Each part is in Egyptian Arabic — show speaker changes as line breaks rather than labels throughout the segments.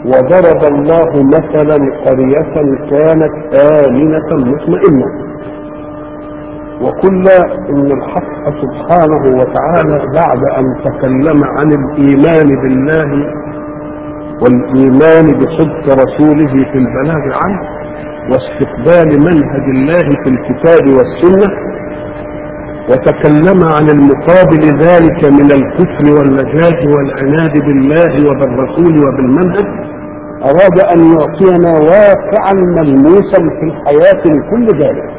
وضرب الله مثلا قرية كانت آمنة مطمئنة وقلنا ان الحق سبحانه وتعالى بعد ان تكلم عن الايمان بالله والايمان بصدق رسوله في البلاغ عنه واستقبال منهج الله في الكتاب والسنه وتكلم عن المقابل ذلك من الكفر واللجاج والعناد بالله وبالرسول وبالمنهج اراد ان يعطينا واقعا ملموسا في الحياه لكل ذلك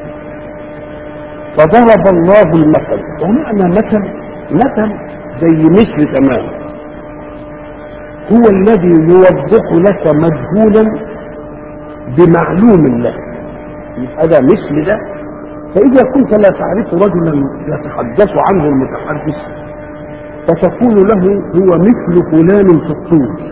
فضرب الله المثل ومعنى مثل مثل زي مثل تمام هو الذي يوضح لك مجهولا بمعلوم له يبقى ده مثل ده فإذا كنت لا تعرف رجلا يتحدث عنه المتحدث فتقول له هو مثل فلان في الطول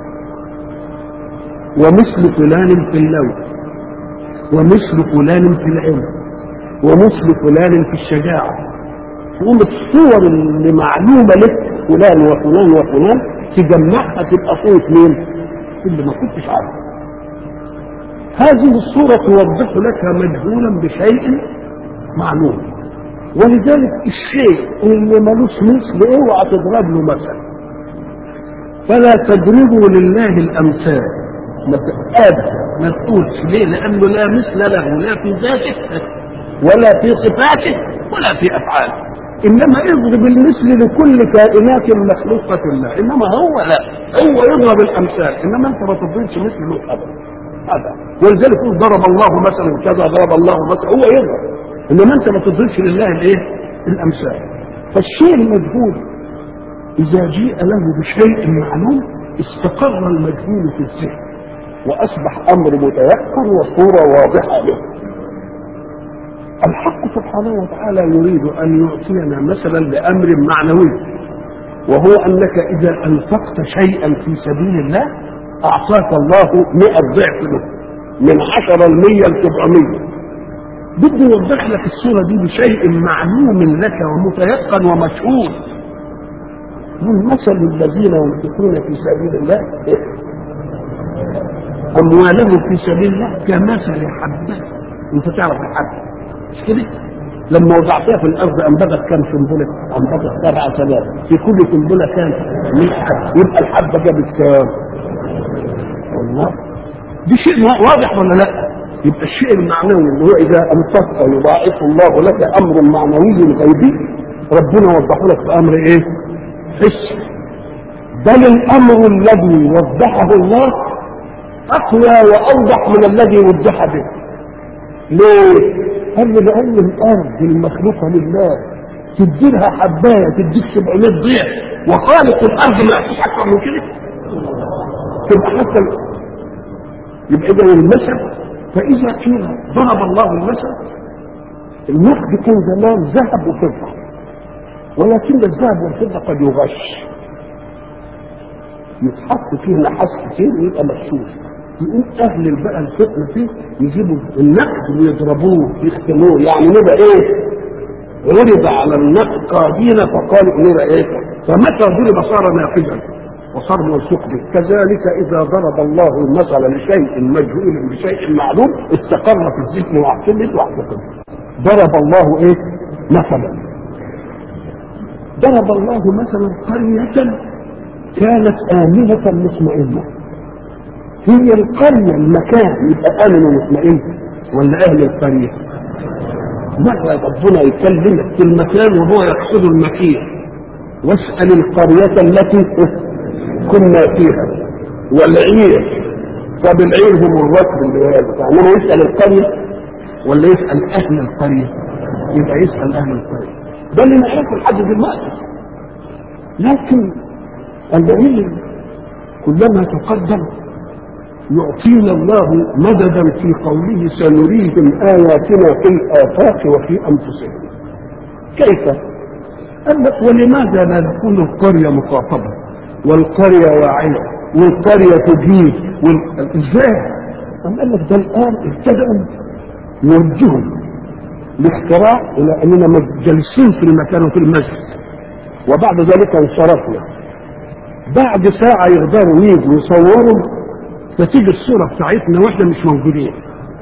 ومثل فلان في اللون ومثل فلان في العلم ومثل فلان في الشجاعة تقوم الصور اللي معلومة لك فلان وفلان وفلان تجمعها تبقى صورة مين؟ اللي ما كنتش عارفه هذه الصورة توضح لك مجهولا بشيء معلوم ولذلك الشيء اللي ملوش مثل اوعى تضرب له مثل فلا تضربوا لله الامثال ما تقابل ما تقولش ليه لانه لا مثل له لا في ذاته ولا في صفاته ولا في افعاله انما اضرب المثل لكل كائنات مخلوقه الله انما هو لا هو يضرب الامثال انما انت ما تضربش مثله ابدا هذا ولذلك يقول ضرب الله مثلا كذا ضرب الله مثلا هو يضرب انما انت ما تضربش لله الايه الامثال فالشيء المجهول اذا جيء له بشيء معلوم استقر المجهول في الذهن واصبح امر متيقن وصوره واضحه له الحق سبحانه وتعالى يريد ان يعطينا مثلا لامر معنوي وهو انك اذا انفقت شيئا في سبيل الله اعطاك الله مئة ضعف له من عشرة المية لسبعمية بده يوضح لك الصورة دي بشيء معلوم لك ومتيقن ومشهود من مثل الذين ينفقون في سبيل الله أموالهم في سبيل الله كمثل حبة أنت تعرف الحبة مش كده؟ لما وضعتها في الارض انبتت كم سنبله؟ انبتت سبع سنوات في كل سنبله كام؟ 100 حبه يبقى الحبه جابت كام؟ والله دي شيء واضح ولا لا؟ يبقى الشيء المعنوي اللي هو اذا انفقت يضاعف الله لك امر معنوي غيبي ربنا وضحه لك في امر ايه؟ حسي بل الامر الذي وضحه الله اقوى واوضح من الذي وضح به ليه؟ قال لي لان الارض المخلوقه لله تدي لها حبايه تديك 700 ضعف وخالق الارض ما فيش اكثر من كده تبقى حتى يبقى اذا المثل فاذا قيل ضرب الله المثل النقد كان زمان ذهب وفضه ولكن الذهب والفضه قد يغش يتحط فيه نحاس كتير ويبقى مغشوش يقوم اهل بقى الفقه فيه يجيبوا النقد ويضربوه يختموه يعني نبقى ايه عرض على النقد قادين فقالوا نبقى ايه فمتى ضرب صار ناقدا وصار موثوق به كذلك اذا ضرب الله المثل لشيء مجهول بشيء معلوم استقر في الذهن واعتمد واعتقد ضرب الله ايه مثلا ضرب الله مثلا قرية كانت آمنة مطمئنة هي القرية المكان يبقى آمن ومطمئن ولا أهل القرية مرة ربنا يكلمك في المكان وهو يقصد المكين واسأل القرية التي كنا فيها والعير طب العير هم الركب اللي يعني يسأل القرية ولا يسأل أهل القرية يبقى يسأل أهل القرية ده اللي نعرفه لحد دلوقتي لكن العلم كلما تقدم يعطينا الله مددا في قوله سنريهم آياتنا في الآفاق وفي أنفسهم كيف؟ قال لك ولماذا لا نكون القرية مخاطبة والقرية واعية والقرية تجيب وال... ازاي؟ قال لك ده الآن ابتدأوا يوجهوا الاختراع إلى أننا جالسين في المكان وفي المسجد وبعد ذلك انصرفنا بعد ساعة يقدروا يجوا يصوروا فتيجي الصورة بتاعتنا واحنا مش موجودين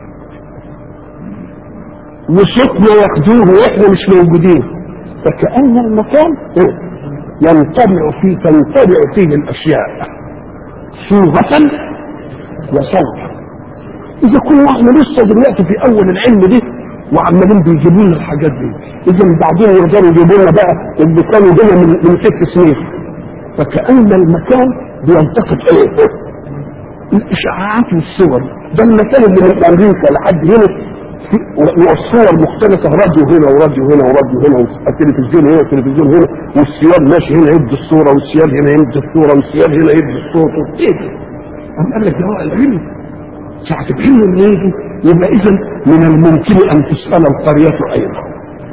وصوتنا ياخدوه واحنا مش موجودين فكأن المكان ينطبع فيه تنطبع فيه الأشياء صورة وصوتا إذا كنا احنا لسه دلوقتي في أول العلم دي وعمالين بيجيبوا لنا الحاجات دي إذا بعدين يقدروا يجيبوا لنا بقى اللي كانوا هنا من, من ست سنين فكأن المكان بيلتقط ايه؟ الاشعاعات والصور ده المكان اللي من امريكا لحد هنا والصور مختلفة راديو هنا وراديو هنا وراديو هنا والتلفزيون هنا والتلفزيون هنا والسيال ماشي هنا يدي الصورة والسيال هنا يدي الصورة والسيال هنا يدي الصوت ايه أم قال لك ده هو العلم ساعة العلم اللي يجي يبقى إذا من الممكن أن تسأل القرية أيضا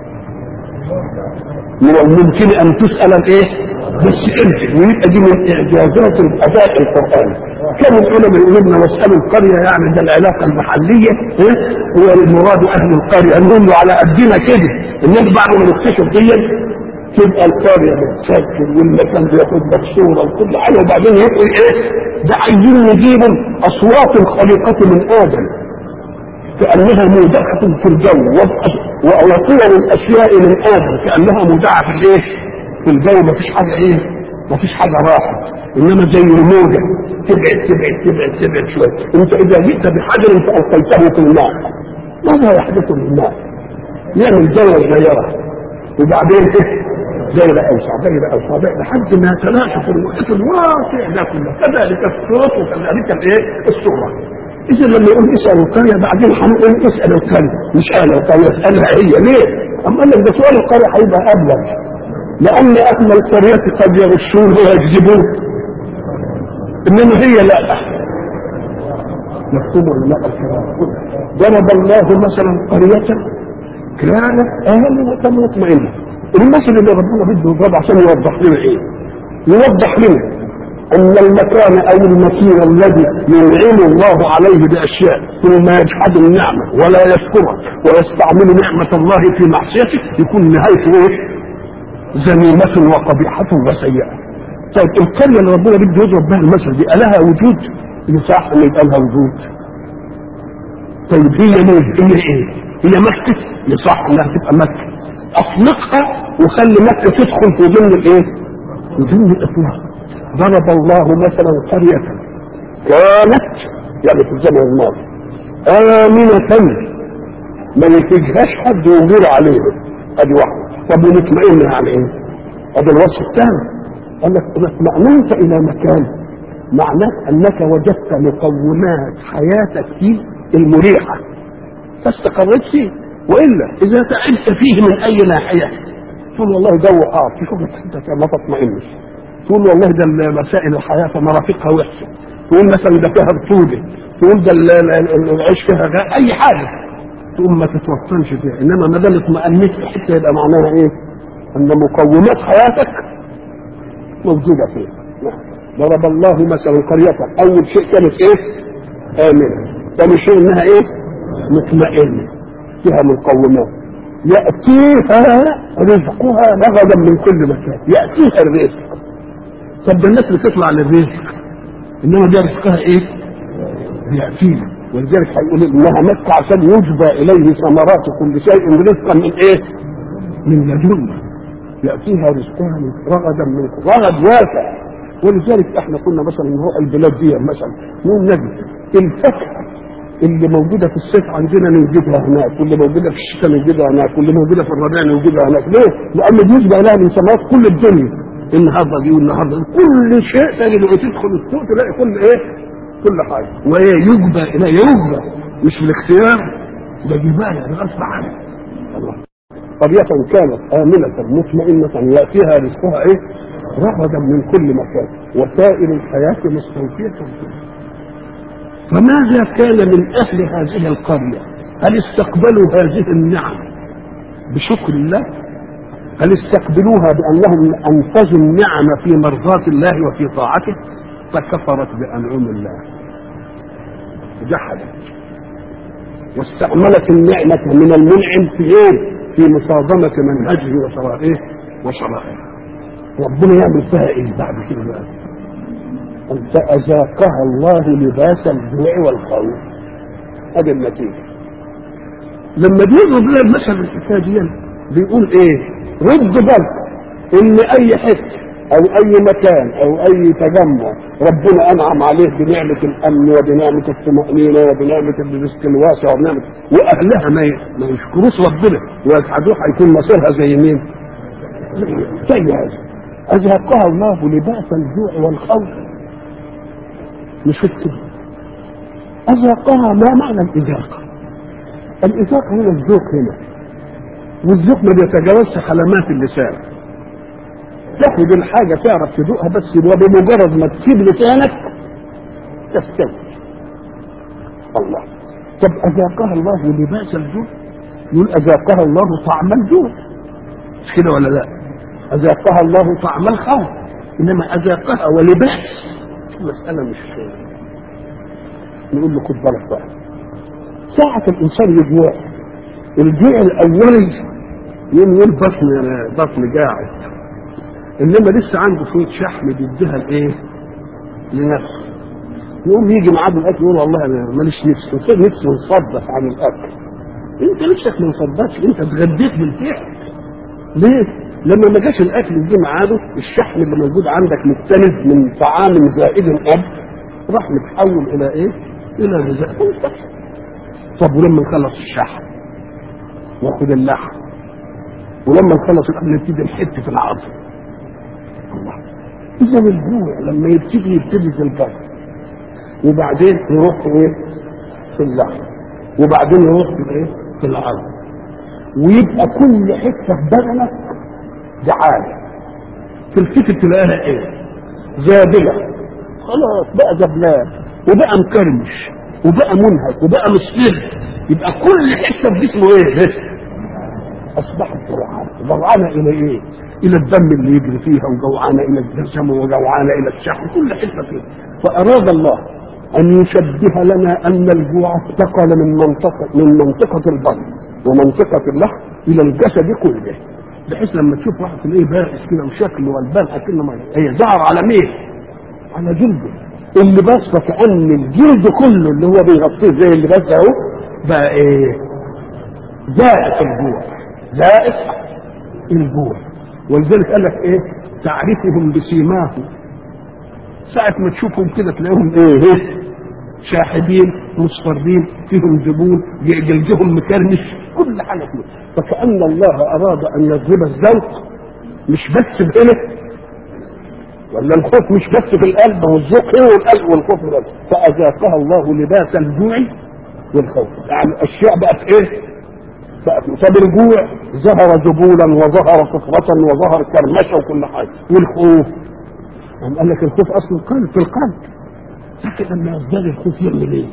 من الممكن أن تسأل الإيه؟ بس انت ويبقى دي من اعجازات الاداء القراني كان العلماء يقولوا لنا واسالوا القريه يعني ده العلاقه المحليه ها هو المراد اهل القريه نقول له على قدنا كده الناس بعد ما نكتشف دي تبقى القريه بتسجل والمكان بياخد لك صوره وكل حاجه وبعدين يقول ايه ده عايزين نجيب اصوات الخليقه من ادم كانها مودعه في الجو وصور الاشياء من ادم كانها مودعه في الايه؟ في الجو ما فيش حاجه ايه ما فيش حاجه راحت انما زي الموجه تبعد تبعد تبعد تبعد شويه انت اذا جئت بحجر فالقيته في الماء ماذا يحدث للماء؟ يعمل دورة صغيرة وبعدين ايه؟ دايرة أوسع دايرة أوسع دايرة لحد ما يتلاشى في المحيط الواسع ده كله كذلك الصوت وكذلك الايه؟ الصورة إذا لما يقول اسأل القرية بعدين هنقول اسأل القرية مش أنا القرية اسألها هي ليه؟ أما قال لك ده سؤال القرية هيبقى أبلغ لأن أهل القرية قد يغشون ويكذبون إنما هي لا مفهوم ولا لا ضرب الله مثلا قرية كانت آمنة مطمئنة المثل اللي ربنا بده يضرب عشان يوضح لنا إيه؟ يوضح لنا أن المكان أو المكين الذي ينعم الله عليه بأشياء ثم يجحد النعمة ولا يشكرها ويستعمل نعمة الله في معصيته يكون نهايته إيه؟ ذميمة وقبيحة وسيئة. طيب القرية اللي ربنا بده يضرب بها المثل دي ألها وجود؟ يصح أن يبقى لها وجود. طيب هي ليه؟ هي إيه؟ هي مكة؟ يصح إنها تبقى مكة. أطلقها وخلي مكة تدخل في ضمن الإيه؟ في ضمن الإطلاق. ضرب الله مثلا قرية كانت يعني في الزمن الماضي آمنة ما يتجهاش حد ويغير عليها ادي واحدة طب ونطمئن على ايه؟ ادي الوصف الثاني قال لك اطمأننت الى مكان معناه انك وجدت مقومات حياتك فيه المريحة فاستقريت فيه والا اذا تعبت فيه من اي ناحية تقول والله جو حار تشوف انت ما تطمئنش تقول والله ده مسائل الحياه فمرافقها وحشه تقول مثلا ده فيها رطوبه تقول ده العيش فيها غير اي حاجه تقوم ما تتوطنش فيها انما ما دام اطمأنيت في حته يبقى معناها ايه؟ ان مقومات حياتك موجوده فيها ضرب الله مثلا قرية أول شيء كانت إيه؟ آمنة ثاني شيء إنها إيه؟ مطمئنة فيها مقومات يأتيها رزقها رغدا من كل مكان يأتيها الرزق طب ده الناس بتطلع للرزق انما ده رزقها ايه؟ بيأتينا ولذلك هيقول انها مكة عشان يجبى اليه ثمرات كل شيء رزقا من ايه؟ من لدنا يأتيها رزقها من رغدا من رغد واسع ولذلك احنا كنا مثلا هو البلاد دي مثلا نقول نجد الفاكهه اللي موجودة في الصيف عندنا نوجدها هناك واللي موجودة في الشتاء نوجدها هناك واللي موجودة في الربيع نوجدها هناك ليه؟ لأن بيشبه لها من ثمرات كل الدنيا النهارده دي والنهارده كل شيء تجد تدخل السوق تلاقي كل ايه؟ كل حاجة وايه يجبى الى يجبى مش بالاختيار ده جبال يعني غصب عنه الله قرية كانت آمنة مطمئنة يأتيها رزقها ايه؟ رغدا من كل مكان وسائل الحياة مستوفية فيها فماذا كان من أهل هذه القرية هل استقبلوا هذه النعم بشكر الله هل استقبلوها بأنهم أنفذوا النعم في مرضاة الله وفي طاعته فكفرت بأنعم الله جحدت واستعملت النعمة من المنعم في ايه؟ في مصادمة منهجه وشرائعه وشرائعه ربنا يعمل فيها ايه بعد كده بقى؟ فأذاقها الله لباس الجوع والخوف هذه النتيجة لما بيضرب لنا المثل الحكاية دي بيقول ايه رد بالك ان اي حته او اي مكان او اي تجمع ربنا انعم عليه بنعمه الامن وبنعمه الطمانينه وبنعمه الرزق الواسع وبنعمه واهلها ما ي- ما يشكروش ربنا ويسعدوه هيكون مصيرها زي مين؟ زي هذا اذاقها الله لباس الجوع والخوف مش كده اذاقها ما معنى الاذاقه؟ الاذاقه هنا الذوق هنا والذوق ما بيتجاوزش حلمات اللسان تاخد الحاجه تعرف تذوقها بس وبمجرد ما تسيب لسانك تستوي الله طب اذاقها الله لباس الجوع يقول اذاقها الله طعم الجوع مش كده ولا لا اذاقها الله طعم الخوف انما اذاقها ولباس المساله مش نقول له خد بالك بقى ساعة الإنسان يجوع الجوع الأولي يوم يقول بطن بطن قاعد انما لسه عنده شويه شحم بيديها لايه؟ لنفسه يقوم يجي معاه بالاكل يقول والله انا ماليش نفس وصير نفسه مصدف عن الاكل انت نفسك ما انصدفش انت اتغديت بالفعل ليه؟ لما ما جاش الاكل يجي ميعاده الشحم اللي موجود عندك مختلف من طعام زائد اب راح متحول الى ايه؟ الى غذاء طب ولما نخلص الشحم ناخد اللحم ولما نخلص الاكل نبتدي نحت في العظم الله اذا الجوع لما يبتدي يبتدي في البطن وبعدين يروح في ايه في اللحم وبعدين يروح في ايه في العظم ويبقى كل حته في بدنك جعانه تلتفت تلاقيها ايه زابله خلاص بقى زبلان وبقى مكرمش وبقى منهك وبقى مصفر يبقى كل حته في جسمه ايه اصبحت جوعانه جوعانه الى ايه الى الدم اللي يجري فيها وجوعانه الى الدسم وجوعانه الى الشحم كل حته فيها فاراد الله ان يشبه لنا ان الجوع انتقل من منطقه من منطقه البطن ومنطقه اللحم الى الجسد كله بحيث لما تشوف واحد تلاقيه بائس كده وشكله والبان اكنه ما هي ظهر على مين؟ على جلده اللباس فكأن الجلد كله اللي هو بيغطيه زي اللباس ده اهو بقى ايه؟ ذائق الجوع ذائق الجوع ولذلك قال لك ايه تعرفهم بسيماهم ساعة ما تشوفهم كده تلاقيهم ايه, إيه؟ شاحبين مصفرين فيهم زبون جلدهم مكرمش كل حاجة كده فكأن الله أراد أن يضرب الذوق مش بس بهنا ولا الخوف مش بس في القلب والذوق هنا والقلب والخوف في القلب فأذاقها الله لباس الجوع والخوف يعني الأشياء بقت إيه؟ بقت طب الجوع ظهر ذبولا وظهر صفرة وظهر كرمشة وكل حاجة والخوف قام قال لك الخوف أصل القلب في القلب لكن لما يزداد الخوف يعمل إيه؟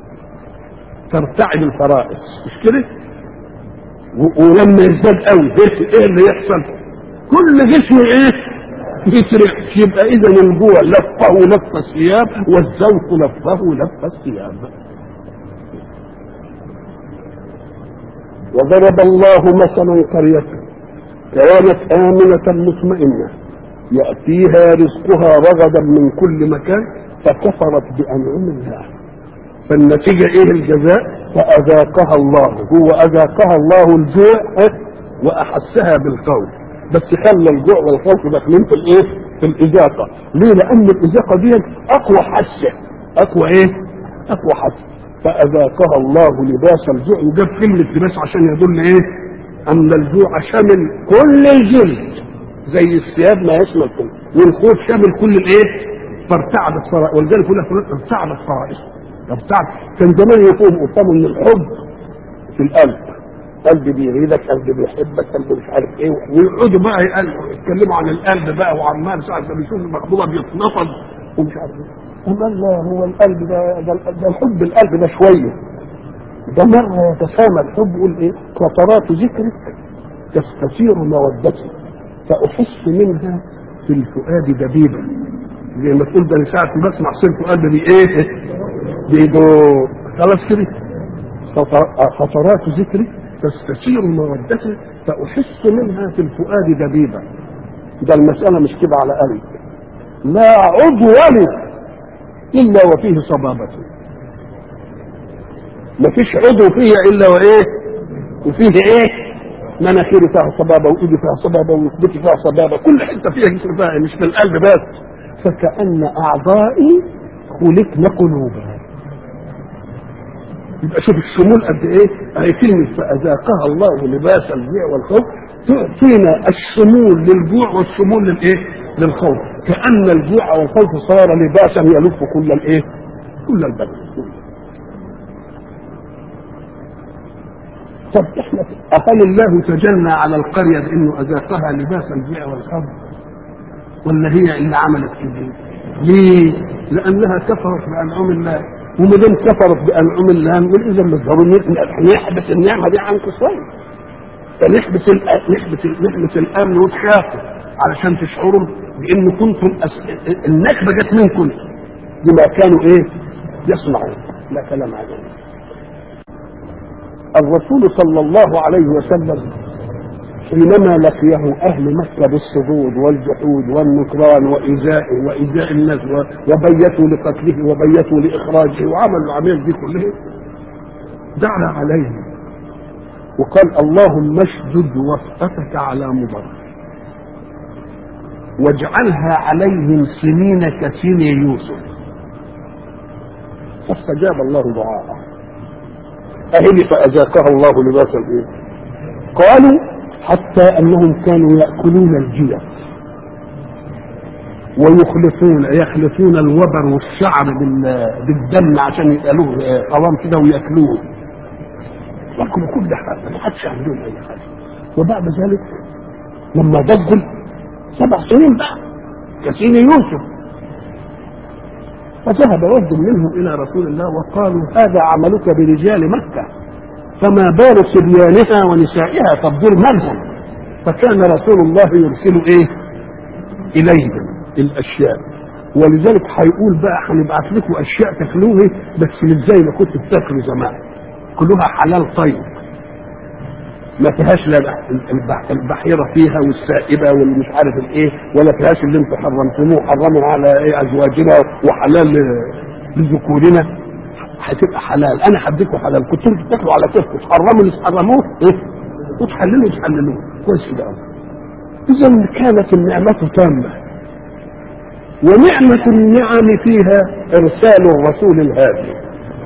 ترتعد الفرائس مش كده؟ ولما يزداد قوي ايه اللي يحصل؟ كل جسم ايه؟ يسرع يبقى اذا الجوع لفه لف الثياب والذوق لفه لف الثياب وضرب الله مثلا قرية كانت آمنة مطمئنة يأتيها رزقها رغدا من كل مكان فكفرت بأنعم الله فالنتيجة ايه الجزاء فأذاقها الله هو أذاقها الله الجوع وأحسها بالخوف بس خلى الجوع والخوف داخلين في الايه في الإذاقة ليه لأن الإذاقة دي أقوى حسة أقوى ايه أقوى حسة فأذاقها الله لباس الجوع وجاب كلمة لباس عشان يدل ايه أن الجوع شامل كل الجلد زي الثياب ما يشمل كل والخوف شامل كل الايه فارتعدت فرائص ولذلك يقول لك ارتعدت فرائص ارتعد كان زمان يقوم قدامه ان الحب في القلب قلب بيريدك قلب بيحبك قلب مش عارف ايه ويقعدوا بقى يتكلموا عن القلب بقى وعمال ساعه ما بيشوف المخبوطه بيتنفض ومش عارف ايه قال لا هو القلب ده ده, ده الحب القلب ده شويه ده مرة يتسامى الحب يقول ايه قطرات ذكرك تستثير مودتي فأحس منها في الفؤاد دبيبا زي ما تقول ده أنا ساعة ما بسمع صوت قلبي بي ايه بيدور خلاص كده خطرات ذكري تستثير مودتي فأحس منها في الفؤاد دبيبا ده المسألة مش كده على قلب لا عضو لي الا وفيه صبابه ما فيش عضو فيه الا وايه وفيه ايه مناخيري فيها صبابه وايدي فيها صبابه وركبتي فيها صبابه كل حته فيها جسم فيها مش في القلب بس فكأن اعضائي خلقن قلوبا يبقى شوف الشمول قد ايه اهي كلمه فاذاقها الله لباس الجوع والخوف تعطينا الشمول للجوع والشمول للايه؟ للخوف كان الجوع والخوف صار لباسا يلف كل الايه؟ كل البدن طب احنا هل الله تجنى على القريه بانه اذاقها لباس الجوع والخوف؟ ولا هي اللي عملت كده؟ ليه؟ لانها كفرت بانعم الله وما دام كفرت بانعم الله نقول اذا بالضروري نحبس النعمه دي عنكم شويه فنحبس نحبس نحبس الامن وتخافوا علشان تشعروا بان كنتم أس... النكبه جت منكم بما كانوا ايه يصنعون لا كلام عليه الرسول صلى الله عليه وسلم حينما لقيه اهل مكه بالصدود والجحود والنكران وايذائه وايذاء الناس وبيتوا لقتله وبيتوا لاخراجه وعملوا العمليه دي كلها دعا عليهم وقال اللهم اشدد وطأتك على مضر واجعلها عليهم سنين كسن يوسف فاستجاب الله دعاءه أهل فأذاقها الله لباس الإيه قالوا حتى أنهم كانوا يأكلون الجيف ويخلطون يخلطون الوبر والشعر بالدم عشان يسألوه قوام كده ويأكلوه ياكلوا كل حاجه ما حدش عندهم اي حاجه وبعد ذلك لما ضجل سبع سنين بقى كسين يوسف فذهب رجل منهم الى رسول الله وقالوا هذا عملك برجال مكه فما بال صبيانها ونسائها طب دول مالهم فكان رسول الله يرسل ايه اليهم الاشياء ولذلك هيقول بقى هنبعت لكم اشياء تاكلوها بس مش زي ما كنتوا بتاكلوا زمان كلها حلال طيب ما فيهاش لا البحيره فيها والسائبه والمش عارف الايه ولا فيهاش اللي انتم حرمتموه حرموا على ايه ازواجنا وحلال لذكورنا هتبقى حلال انا هديكم حلال كنتوا انتوا بتاكلوا على كيفكم تحرموا اللي تحرموه ايه وتحللوا تحللوه كويس كده اذا كانت النعمه تامه ونعمه النعم فيها ارسال الرسول الهادي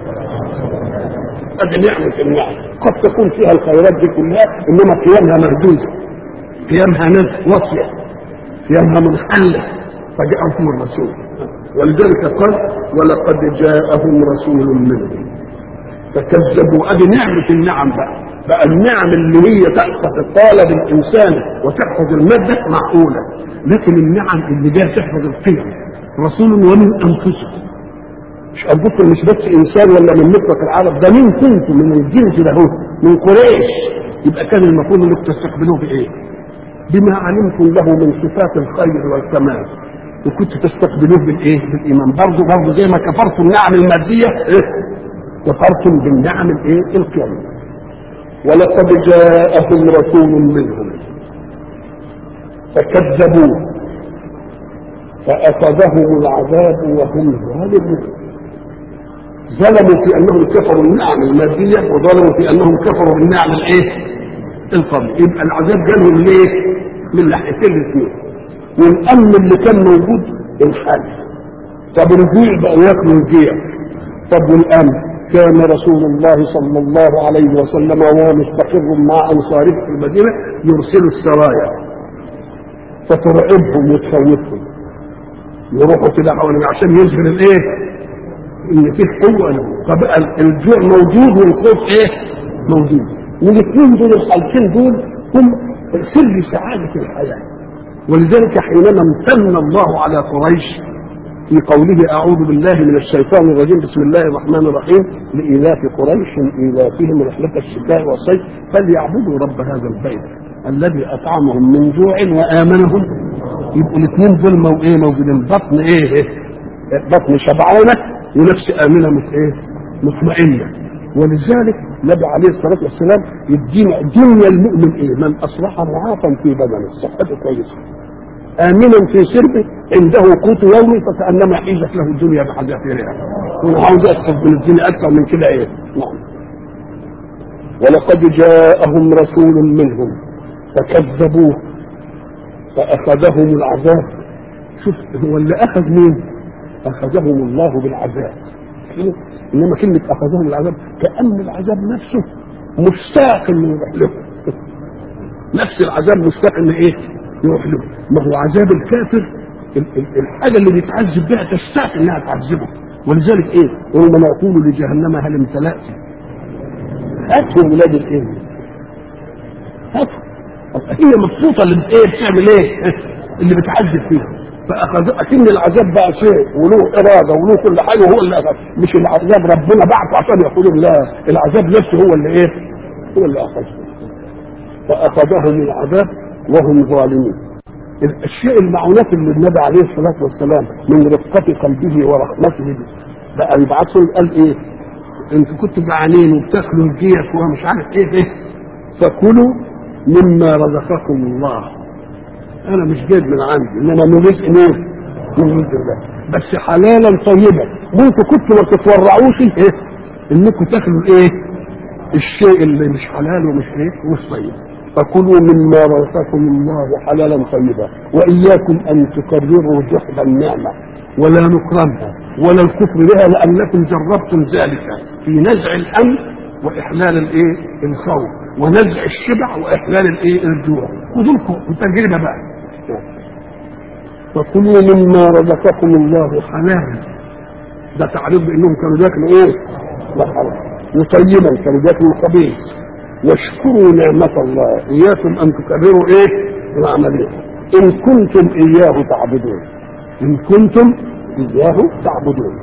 هذه نعمة النعم قد تكون فيها الخيرات دي كلها انما قيامها مهدودة قيامها ناس واصية قيامها منحلة فجاءهم الرسول ولذلك قال ولقد جاءهم رسول منهم فكذبوا ادي نعمة النعم بقى بقى النعم اللي هي تحفظ الطالب الانساني وتحفظ المادة معقولة لكن النعم اللي جايه تحفظ القيم رسول ومن انفسكم مش قصدكم مش بس انسان ولا من مطلق العرب ده مين كنتم من الجنس ده هو من قريش يبقى كان المفروض انكم تستقبلوه بايه؟ بما علمتم له من صفات الخير والكمال وكنتوا تستقبلوه بالايه؟ بالايمان برضه برضه زي ما كفرتم النعم الماديه إيه؟ كفرتم بالنعم الايه؟ القياميه ولقد جاءهم رسول منهم فكذبوه فأخذهم العذاب وهم ظالمون ظلموا في انهم كفروا النعم الماديه وظلموا في انهم كفروا بالنعم الايه؟ القبل يبقى العذاب جالهم ليه؟ من ناحيتين الاثنين والامن اللي كان موجود الحال طب الجيع بقوا ياكلوا الجيع طب والامن كان رسول الله صلى الله عليه وسلم وهو مستقر مع انصاره في المدينه يرسل السرايا فترعبهم وتخوفهم يروحوا كده حوالين عشان يظهر الايه؟ ان فيه قوه له فبقى الجوع موجود والخوف ايه؟ موجود والاثنين دول الحالتين دول هم سر سعاده الحياه ولذلك حينما امتن الله على قريش في قوله اعوذ بالله من الشيطان الرجيم بسم الله الرحمن الرحيم لايلاف قريش ايلافهم رحله الشتاء والصيف فليعبدوا رب هذا البيت الذي اطعمهم من جوع وامنهم يبقوا الاثنين دول مو ايه موجودين بطن ايه بطن شبعانه ونفس امنه مت ايه مطمئنه ولذلك النبي عليه الصلاه والسلام يدينا دنيا المؤمن ايه من اصبح معافا في بدنه صحته كويسه امنا في سربه عنده قوت يومي فكانما حيزت له الدنيا بحذافيرها وانا عاوز اسحب من الدنيا اكثر من كده ايه نعم ولقد جاءهم رسول منهم فكذبوه فاخذهم العذاب شوف هو اللي اخذ مين اخذهم الله بالعذاب انما كلمه اخذهم العذاب كان العذاب نفسه مشتاق انه يروح له نفس العذاب مشتاق ان ايه يروح له ما هو عذاب الكافر ال- ال- الحاجه اللي بيتعذب بها تشتاق انها تعذبه ولذلك ايه ولما نقول لجهنم هل امتلأت هاتوا ولاد الايه هاتوا هي مبسوطه اللي بت- ايه بتعمل ايه اللي بتعذب فيها فاخذ اكن العذاب بقى شيء وله اراده وله كل حاجه وهو اللي اخذ مش العذاب ربنا بعته عشان يقولوا لا العذاب نفسه هو اللي ايه هو اللي اخذه فاخذهم العذاب وهم ظالمون الاشياء المعونات اللي النبي عليه الصلاه والسلام من رقه قلبه ورحمته به بقى يبعثهم قال ايه انتوا كنتوا جعانين وبتاكلوا الجيف ومش عارف ايه ايه فكلوا مما رزقكم الله انا مش جايب من عندي انما من رزق مين؟ من رزق الله بس حلالا طيبا ممكن كنتوا ما تتورعوش ايه انكم تاكلوا الايه؟ الشيء اللي مش حلال ومش ايه؟ ومش طيب فكلوا مما رزقكم الله حلالا طيبا واياكم ان تكرروا جحد النعمه ولا نكرمها ولا الكفر بها لانكم جربتم ذلك في نزع الامن واحلال الايه؟ الخوف ونزع الشبع واحلال الايه؟ الجوع خذوا لكم التجربه بقى فكلوا مما رزقكم الله حلالا ده تعريض بانهم كانوا بياكلوا ايه؟ لا حرام وطيبا كانوا بياكلوا الخبيث واشكروا نعمة الله إياكم أن تكرروا إيه؟ العملية إن كنتم إياه تعبدون إن كنتم إياه تعبدون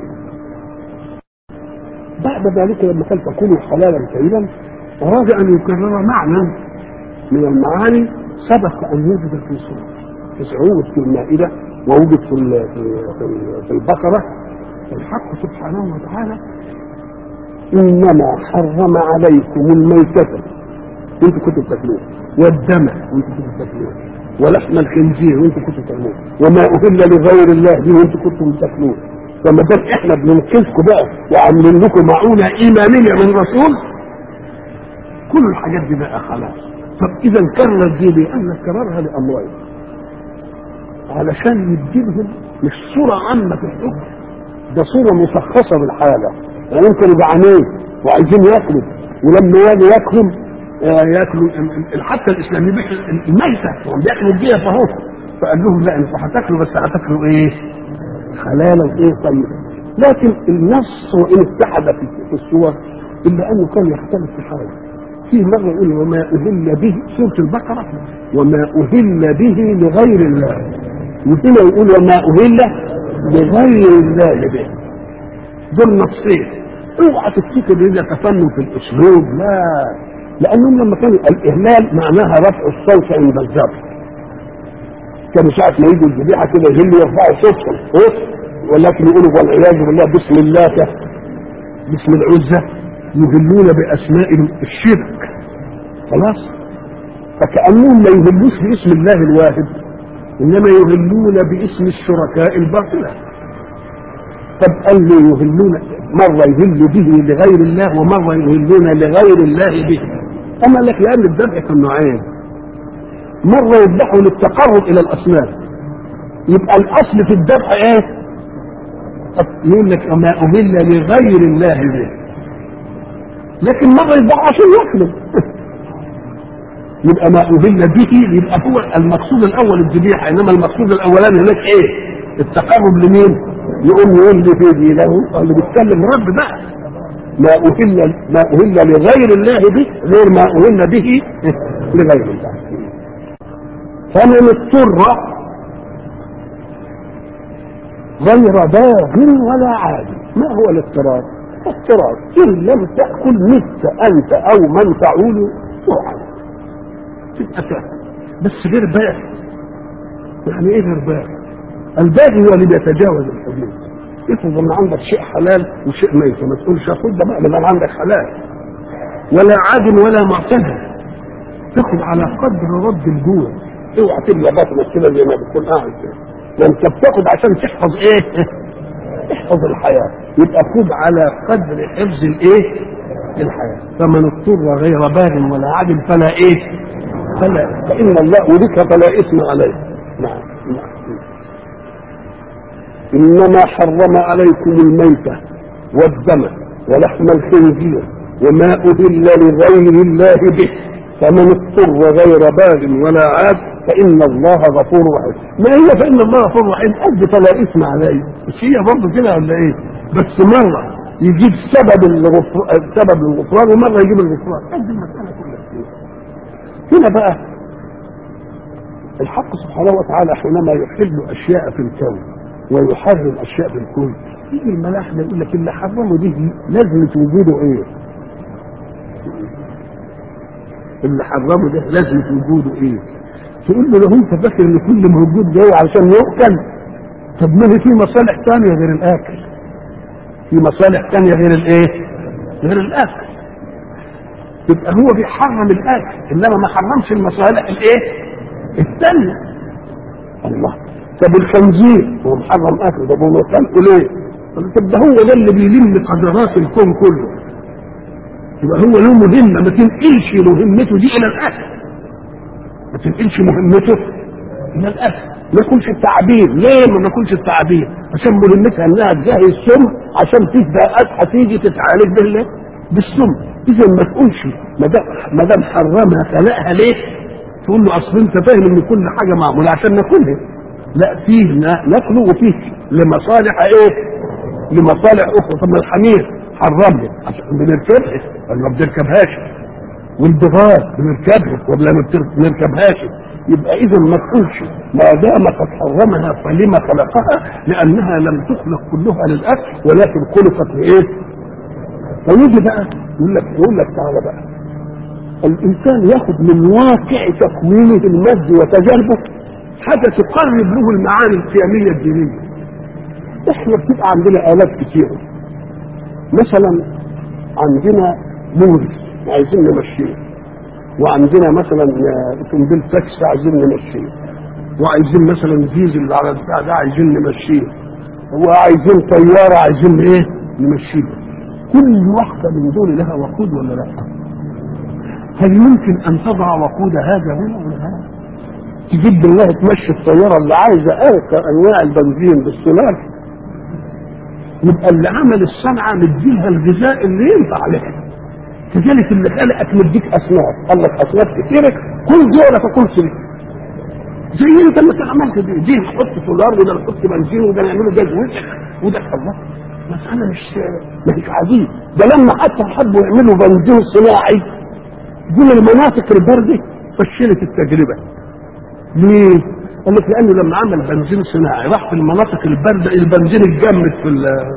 بعد ذلك لما قال فكلوا حلالا طيبا أراد أن يكرر معنى من المعاني سبق أن وجد في سورة وجد في المائدة ووجد في ال- في في- في البقرة الحق سبحانه وتعالى انما حرم عليكم الميتة وانتم كنتوا بتاكلوه والدم وانتم كنتوا بتاكلوه ولحم الخنزير وانتم كنتوا بتاكلوه وما اهل لغير الله به وانتم كنتم بتاكلوه فما دام احنا بننقذكم بقى وعاملين لكم معونه ايمانيه من رسول كل الحاجات دي بقى خلاص طب اذا كرر دي لان كررها لامرين علشان يديلهم مش صوره عامه في الحكم ده صوره مشخصه بالحاله يعني يمكن جعانين وعايزين ياكلوا ولما يجوا ياكلوا آه، ياكلوا ال- ال- حتى الاسلام يبيح ال- الميته هم بياكلوا الجيف اهو فقال لهم لا انتوا هتاكلوا بس هتاكلوا ايه؟ حلالا ايه طيب لكن النص وان اتحد في في الصور الا انه كان يختلف في حاجه فيه مره يقول وما اهل به سوره البقره وما اهل به لغير الله وهنا يقول وما اهل لغير الله به دول نصين اوعى تفتكر ان ده تفنن في الاسلوب لا لانهم لما كانوا الاهلال معناها رفع الصوت عند الذبح كانوا ساعة ما يجوا الذبيحة كده يهلوا يرفعوا صوتهم إيه؟ ولكن يقولوا والعياذ بالله بسم الله بسم العزة يهلون بأسماء الشرك خلاص فكأنهم ما يهلوش باسم الله الواحد إنما يهلون باسم الشركاء الباطلة طب قال لي يهلون مرة يهل به لغير الله ومرة يهلون لغير الله به أما لك لأن الذبح كان نوعين مرة يذبحوا للتقرب إلى الأصنام يبقى الأصل في الذبح إيه؟ يقول لك ما أهل لغير الله به لكن مرة يذبحوا عشان ياكلوا يبقى ما أهل به يبقى هو المقصود الأول الذبيحة إنما المقصود الأولاني هناك إيه؟ التقرب لمين؟ يقوم يقول لي في دي له اللي بيتكلم رب بقى ما أهل ما أهل لغير الله به غير ما أهل به لغير الله فمن اضطر غير باغ ولا عاد ما هو الاضطرار؟ اضطرار إن لم تأكل مت أنت أو من تعول سرعا تبقى تاكل بس غير باغ يعني إيه غير باغ؟ الباغي هو اللي بيتجاوز الحدود افرض ان عندك شيء حلال وشيء ميت ما تقولش خد ده بقى ما دام عندك حلال ولا عادل ولا معتدل تاخد على قدر رد الجوع اوعى تملى بطنك كده زي ما بتكون قاعد كده ده انت بتاخد عشان تحفظ ايه؟ احفظ الحياه يبقى خد على قدر حفظ الايه؟ الحياه فمن اضطر غير باغ ولا عدل فلا ايه؟ فلا فان الله ولك فلا اثم عليه نعم نعم انما حرم عليكم الميته والدم ولحم الخنزير وما أهل لغير الله به فمن اضطر غير باغ ولا عاد فإن الله غفور رحيم ما هي فإن الله غفور رحيم قد فلا إثم عليه مش هي برضه كده ولا إيه بس مرة يجيب سبب الغفر... سبب الغفران ومرة يجيب الغفران قد المسألة كلها هنا بقى الحق سبحانه وتعالى حينما يحل أشياء في الكون ويحرم أشياء في الكون يجي الملاحدة يقول لك اللي حرمه دي لازمة وجوده ايه؟ اللي حرمه ده لازمة وجوده ايه؟ تقول له لو انت فاكر ان كل موجود جاي علشان يؤكل طب ما هي في مصالح ثانية غير الاكل في مصالح ثانية غير الايه؟ غير الاكل يبقى هو بيحرم الاكل انما ما حرمش المصالح الايه؟ الثانية الله طب الخنزير هو محرم اكله طب هو خلقه ليه؟ طب ده هو ده اللي بيلم قدرات الكون كله يبقى هو له مهمه ما تنقلش مهمته دي الى الاكل ما تنقلش مهمته الى الاكل ما يكونش التعبير ليه ما يكونش التعبير عشان مهمتها انها تجهز السم عشان تبدا هتيجي تتعالج بالله بالسم اذا ما تقولش ما دام ما دام حرمها خلقها ليه تقول له اصل انت فاهم ان كل حاجه معموله عشان ناكلها لا فيه ناكله وفيه لمصالح ايه لمصالح اخرى طب الحمير حرمها عشان بنركبها ولا ما بنركبهاش والبغال بنركبها ولا ما بنركبهاش يبقى اذا ما تقولش ما دام قد حرمها فلما خلقها لانها لم تخلق كلها للاكل ولكن خلقت لايه؟ فيجي بقى يقول لك يقول لك تعالى بقى الانسان ياخد من واقع تكوينه المادي وتجاربه حاجه تقرب له المعاني القيميه الدينيه احنا بتبقى عندنا الات كتيره مثلا عندنا مورس عايزين نمشيه وعندنا مثلا اوتوموبيل تاكسي عايزين نمشيه وعايزين مثلا ديزل على البتاع ده عايزين نمشيه وعايزين طياره عايزين ايه نمشيه كل واحده من دول لها وقود ولا لا هل يمكن ان تضع وقود هذا هنا ولا هذا تجيب بالله تمشي الطياره اللي عايزه ارقى انواع البنزين بالسولار يبقى اللي عمل الصنعه مديها الغذاء اللي ينفع لها كذلك اللي خلقك مديك اسماك قال لك اسماك كتيره كل دي ولا تاكلش دي زي انت ما عملت دي دي نحط سولار وده نحط بنزين وده نعمله جاز وده الله مسألة مش مش عجيب ده لما حتى حبوا يعملوا بنزين صناعي دول المناطق الباردة فشلت التجربة ليه؟ قال لك لانه لما عمل بنزين صناعي راح في المناطق البارده البنزين اتجمد في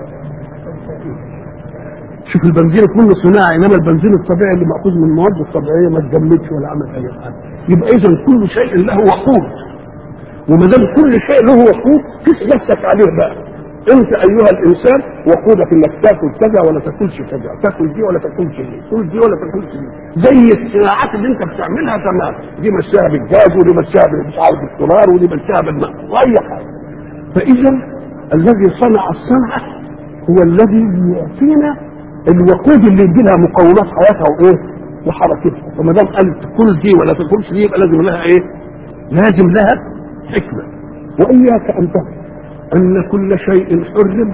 شوف البنزين كله صناعي انما البنزين الطبيعي اللي ماخوذ من المواد الطبيعيه ما اتجمدش ولا عمل اي حاجه يبقى اذا كل شيء له وقود وما دام كل شيء له وقود قس نفسك عليه بقى انت ايها الانسان وقودك انك تاكل كذا ولا تاكلش كذا تاكل دي ولا تاكلش دي تاكل دي ولا تاكلش دي زي الصناعات اللي انت بتعملها تمام دي مشاها بالجاز ودي مشاها مش عارف بالسولار ودي مشاها بالماء واي حاجه فاذا الذي صنع الصنعه هو الذي يعطينا الوقود اللي يدي لها مقومات حياتها وايه وحركتها فما دام قال كل دي ولا تاكلش دي يبقى لازم لها ايه لازم لها حكمه واياك ان تفهم أن كل شيء حرم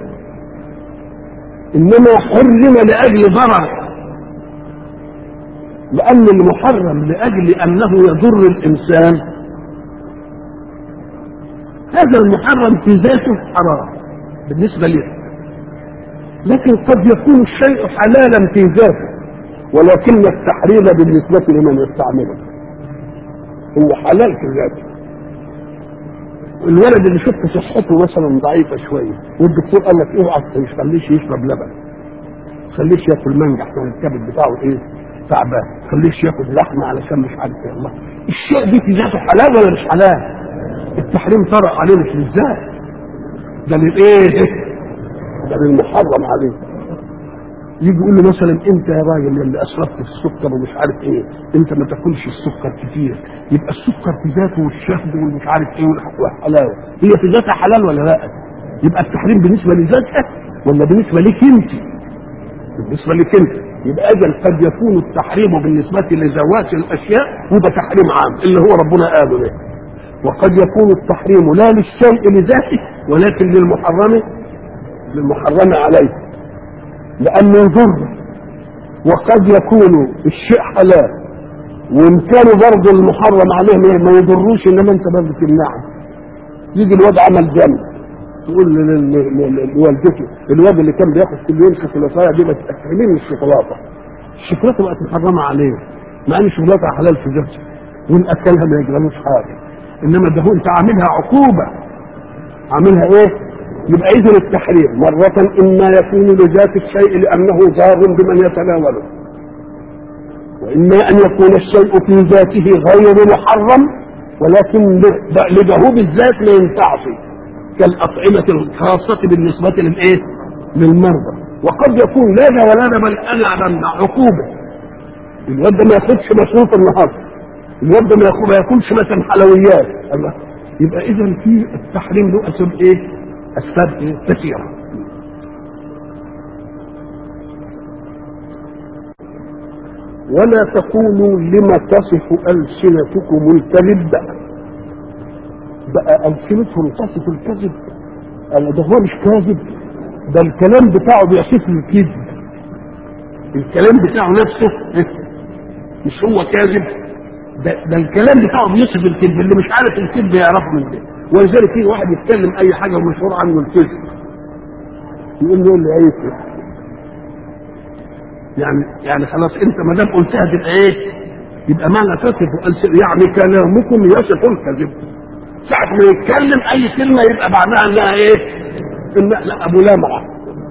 إنما حرم لأجل ضرر لأن المحرم لأجل أنه يضر الإنسان هذا المحرم في ذاته حرام بالنسبة له لكن قد يكون الشيء حلالا في ذاته ولكن التحريم بالنسبة لمن يستعمله هو حلال في ذاته الولد اللي شفت صحته مثلا ضعيفه شويه والدكتور قال لك اوعى ما تخليش يشرب لبن ما تخليش ياكل مانجا عشان الكبد بتاعه ايه تعبان ما تخليش ياكل لحمه علشان مش عارف ايه الله الشيء دي في ذاته حلال ولا مش حلال التحريم طرأ عليه مش للذات ده للايه ده للمحرم عليه يجي يقول له مثلا انت يا راجل اللي اسرفت في السكر ومش عارف ايه انت ما تاكلش السكر كتير يبقى السكر في ذاته والشهد والمش عارف ايه والحلاوه هي في ذاتها حلال ولا لا؟ يبقى التحريم بالنسبه لذاتها ولا بالنسبه لك انت؟ بالنسبه لك انت يبقى اذا قد يكون التحريم بالنسبه لذوات الاشياء وده تحريم عام اللي هو ربنا قاله له وقد يكون التحريم لا للشيء لذاته ولكن للمحرم للمحرم عليه لأنه يضر وقد يكون الشيء حلال وإن كان برضه المحرم عليه ما يضروش إنما أنت برضه تمنعه يجي الواد عمل جنب تقول لوالدته الواد اللي كان بياخد كل يوم شوكولاته دي ما تأكلين من الشوكولاته الشوكولاته بقت محرمه عليه مع ان الشوكولاته حلال في ذاته وان اكلها ما يجرالوش حاجه انما ده هو انت عاملها عقوبه عاملها ايه؟ يبقى اذا التحريم مرة اما يكون لذات الشيء لانه ضار بمن يتناوله واما ان يكون الشيء في ذاته غير محرم ولكن لجهود الذات ما ينفعش كالاطعمة الخاصة بالنسبة للايه؟ للمرضى وقد يكون لا ده ولا ده بل انا بمنع عقوبة الواد ده ما ياخدش مصروف النهارده الواد ده ما ياكلش مثلا حلويات الله يبقى اذا في التحريم له اسباب ايه؟ أسباب إيه؟ كثيرة ولا تقولوا لما تصف ألسنتكم الكذب بقى ألسنتهم تصف الكذب ده هو مش كاذب ده الكلام بتاعه بيصف الكذب الكلام بتاعه نفسه مش هو كاذب ده, ده الكلام بتاعه بيصف الكذب اللي مش عارف الكذب يعرفه من ده ولذلك في واحد يتكلم اي حاجه ومشهور عنه الكذب يقول له اللي ايه يعني يعني خلاص انت ما دام قلتها تبقى ايه؟ يبقى معنى تصف يعني كلامكم يصف الكذب ساعة ما يتكلم اي كلمة يبقى بعدها انها ايه؟ إن لا ابو لمعة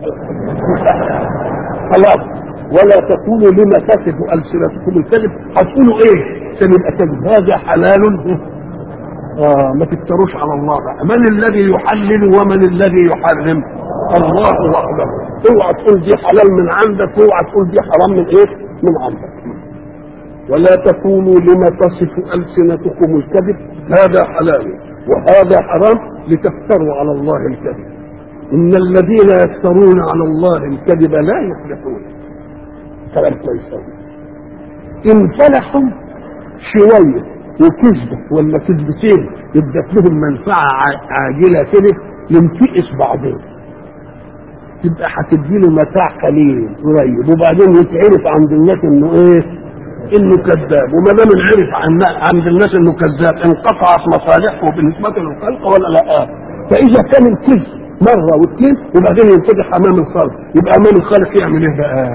خلاص ولا تقولوا لما تصف السنتكم الكذب هتقولوا ايه؟ سنبقى كذب هذا حلال آه ما تفتروش على الله بقى من الذي يحلل ومن الذي يحرم الله وحده اوعى تقول دي حلال من عندك اوعى تقول دي حرام من ايه من عندك ولا تقولوا لما تصف السنتكم الكذب هذا حلال وهذا حرام لتفتروا على الله الكذب ان الذين يفترون على الله الكذب لا يفلحون كلام كويس ان فلحوا شويه وكذبة ولا كذبتين ادت لهم منفعة عاجلة كده ينتقص بعدين تبقى هتدي له متاع قليل قريب وبعدين يتعرف عند الناس انه ايه؟ انه كذاب وما دام انعرف عند الناس انه كذاب انقطعت مصالحه بالنسبة للخلق ولا لا؟ فاذا كان الكذب مرة واثنين وبعدين ينفتح امام الخلق يبقى امام الخالق يعمل ايه بقى؟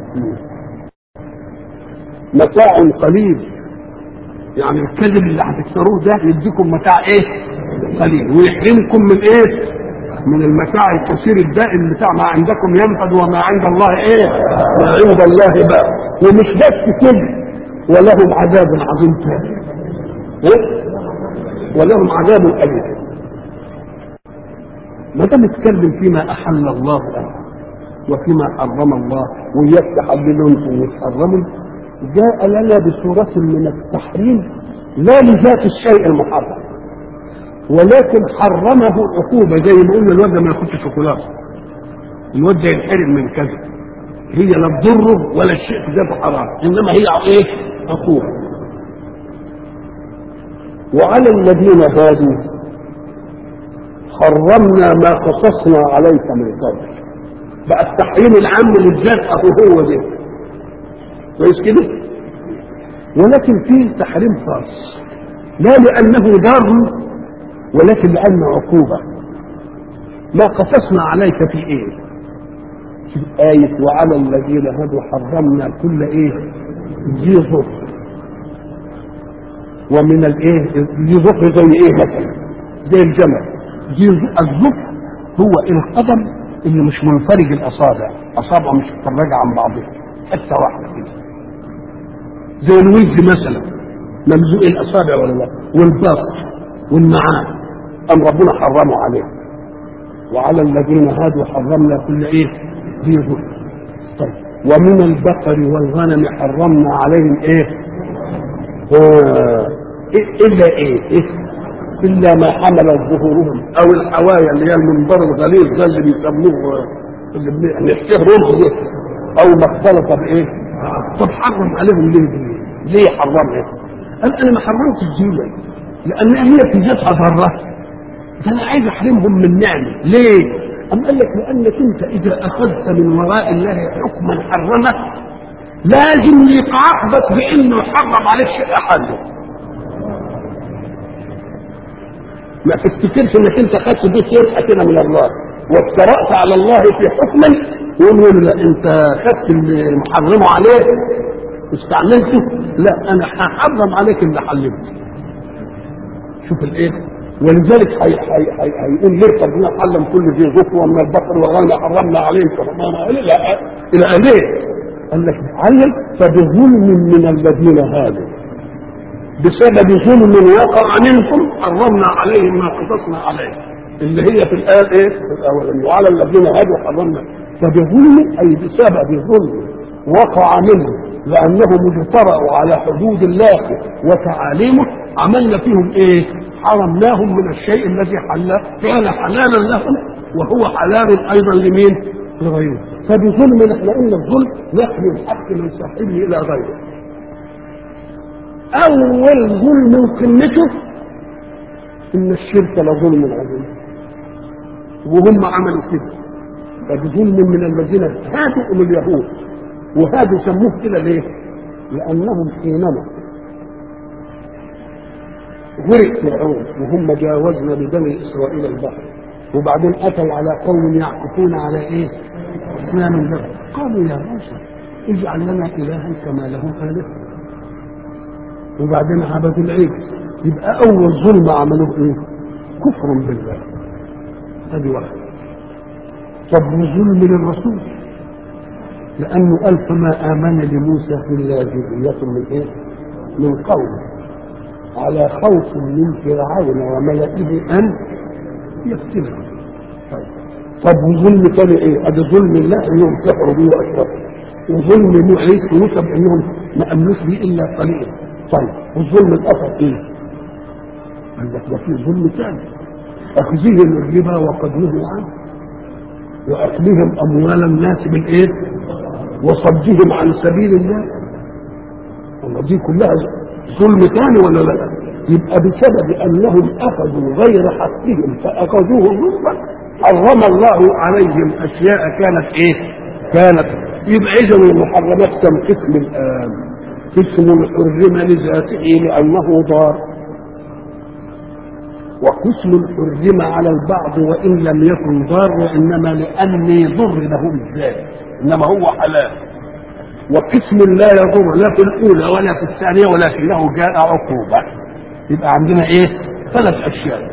متاع قليل يعني الكذب اللي هتكسروه ده يديكم متاع ايه؟ قليل ويحرمكم من ايه؟ من المتاع الكثير الدائم بتاع ما عندكم ينفد وما عند الله ايه؟ ما عند الله بقى ومش بس كده ولهم عذاب عظيم تاني ايه؟ ولهم عذاب أليم ما دام اتكلم فيما أحل الله له وفيما حرم الله وإياك تحللوا انتم وتحرموا جاء لنا بصورة من التحريم لا لذات الشيء المحرم ولكن حرمه عقوبة زي ما قلنا الواد ما ياخدش شوكولاتة الواد ده ينحرم من كذا هي لا تضره ولا الشيء في ذاته حرام انما هي ايه عقوبة وعلى الذين هادوا حرمنا ما قصصنا عليك من قبل بقى التحريم العام للذات اهو هو ده كويس كده ولكن فيه تحريم خاص لا لانه ضر ولكن لانه عقوبه ما قصصنا عليك في ايه في آية وعلى الذين هدوا حرمنا كل ايه ذي ظفر ومن الايه ذي ظفر زي ايه مثلا زي الجمل ذي الظفر هو القدم اللي مش منفرج الاصابع اصابعه مش متفرجه عن بعضها حته واحده كده زي الوز مثلا ممزوق الاصابع ولا لا والبط والمعان ام ربنا حرمه عليه وعلى الذين هادوا حرمنا كل ايه ذي ظفر طيب ومن البقر والغنم حرمنا عليهم ايه آه. الا ايه, إيه؟ الا ما حملت ظهورهم او الحوايا اللي هي المنبر الغليظ ده اللي بيسموه اللي بنحكيه رز او ما اختلط بايه طب حرم عليهم ليه دي؟ ليه حرمها قال انا ما حرمتش دي لان هي في ذاتها ضره ده انا عايز احرمهم من نعمه ليه أم قال لك لأنك أنت إذا أخذت من وراء الله حكما حرمه لازم يتعاقبك بأنه يحرم عليك شيء أحده ما تفتكرش انك انت خدت دي سرقه كده من الله وافترأت على الله في حكم يقول لا انت خدت اللي محرمه عليك استعملته لا انا هحرم عليك اللي حلمته شوف الايه ولذلك هي هي هي هيقول ليه ربنا حرم كل ذي ذكر ومن البقر والغنم حرمنا عليهم فحرمنا الى الى اليه قال لك علم فبظلم من الذين هادوا بسبب ظلم وقع منهم حرمنا عليهم ما قصصنا عليه اللي هي في الآية ايه؟ في الأول وعلى الذين هادوا حرمنا فبظلم أي بسبب ظلم وقع منهم لأنهم اجترأوا على حدود الله وتعاليمه عملنا فيهم ايه؟ حرمناهم من الشيء الذي حل كان حلالا لهم وهو حلال أيضا لمين؟ لغيره فبظلم احنا قلنا الظلم يحمي الحق من صاحبه إلى غيره اول ظلم قمته ان الشرك لظلم عظيم وهم عملوا كده فبظلم من الذين هادوا من اليهود وهادوا سموه كده ليه لانهم حينما غرق فرعون وهم جاوزنا ببني اسرائيل البحر وبعدين اتوا على قوم يعكفون على ايه؟ اصنام لهم قالوا يا موسى اجعل لنا الها كما لهم الهه وبعدين عبدوا العجل يبقى اول ظلم عملوه ايه كفر بالله ادي واحد طب وظلم للرسول لانه قال فما امن لموسى الا ذريه من ايه من قومه على خوف من فرعون وملئه ان يفتنهم طيب طب وظلم تاني ايه ادي ظلم الله انهم كفروا به واشركوا وظلم عيسى موسى بانهم ما امنوش به الا قليلا طيب والظلم الاخر ايه؟ قال لك ده في ظلم ثاني اخذهم الربا وقد نهوا عنه واكلهم اموال الناس بالايه؟ وصدهم عن سبيل الله والله دي كلها ظلم ثاني ولا لا؟ يبقى بسبب انهم اخذوا غير حقهم فاخذوه ظلما حرم الله عليهم اشياء كانت ايه؟ كانت يبقى اذا المحرمات كم قسم الان؟ قسم حرم لذاته لأنه ضار وقسم حرم على البعض وإن لم يكن ضار وإنما لأني ضر له بالذات إنما هو حلال وقسم لا يضر لا في الأولى ولا في الثانية ولكنه جاء عقوبة يبقى عندنا إيه ثلاث أشياء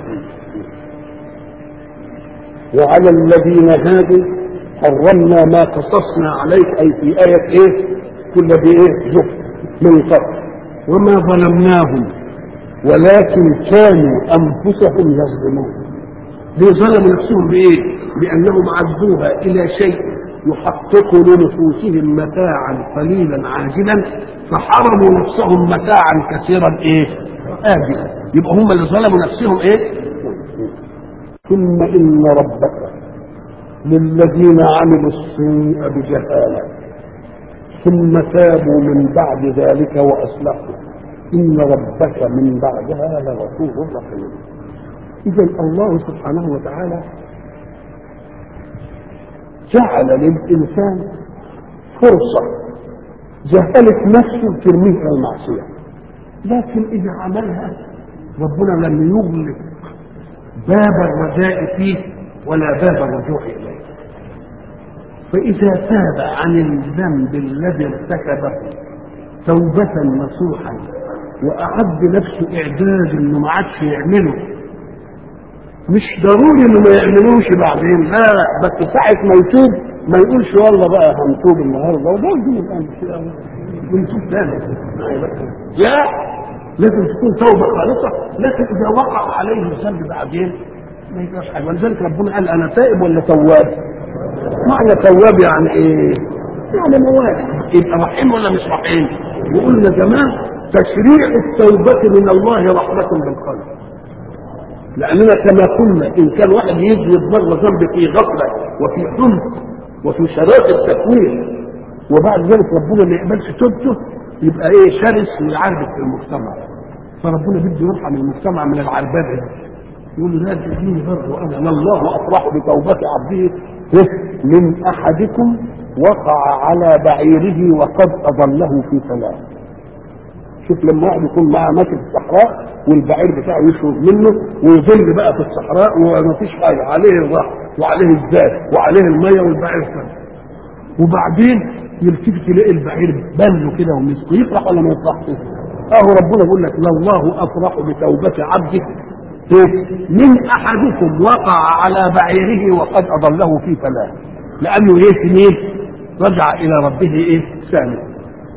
وعلى الذين هادوا حرمنا ما قصصنا عليك أي في آية إيه كل بإيه زفر من قبل وما ظلمناهم ولكن كانوا انفسهم يظلمون ليه ظلموا نفسهم بايه؟ بانهم عدوها الى شيء يحقق لنفوسهم متاعا قليلا عاجلا فحرموا نفسهم متاعا كثيرا ايه؟ آجلا يبقى هم اللي ظلموا نفسهم ايه؟ ثم ان ربك للذين عملوا السوء بجهاله ثم تابوا من بعد ذلك واصلحوا ان ربك من بعدها لغفور رحيم اذا الله سبحانه وتعالى جعل للانسان فرصه جهلت نفسه ترميه الى المعصيه لكن اذا عملها ربنا لم يغلق باب الرجاء فيه ولا باب الرجوع اليه فإذا تاب عن الذنب الذي ارتكبه توبة نصوحا وأعد نفسه إعداد إنه ما عادش يعمله مش ضروري إنه ما يعملوش بعدين لا بس ساعة ما يتوب ما يقولش والله بقى هنتوب النهارده وبرضه الآن ونتوب تاني لا لازم تكون توبة خالصة لكن إذا وقع عليه الذنب بعدين ما يبقاش حاجة ولذلك ربنا قال أنا تائب ولا تواب؟ معنى تواب يعني ايه يعني مواد يبقى رحيم ولا مش رحيم؟ وقلنا زمان تشريع التوبة من الله رحمة بالخلق لأننا كما قلنا إن كان واحد يذنب مرة ذنب في غفلة وفي حمق وفي شرائط التكوين وبعد ذلك ربنا ما يقبلش توبته يبقى ايه شرس ويعربد في المجتمع فربنا بده يرحم المجتمع من العربده دي يقول له لا تديني برضه انا والله افرح بتوبه عبده من احدكم وقع على بعيره وقد اضله في سلام شوف لما واحد يكون معاه ماشي في الصحراء والبعير بتاعه يشرب منه ويظل بقى في الصحراء ومفيش حاجه عليه الرحم وعليه الزاد وعليه الميه والبعير سنة. وبعدين يلتفت يلاقي البعير بل كده ومسكه يفرح ولا ما يفرحش؟ اهو ربنا يقول لك لله افرح بتوبه عبده من احدكم وقع على بعيره وقد اضله في فلاه لانه ايه سنين رجع الى ربه ايه سالم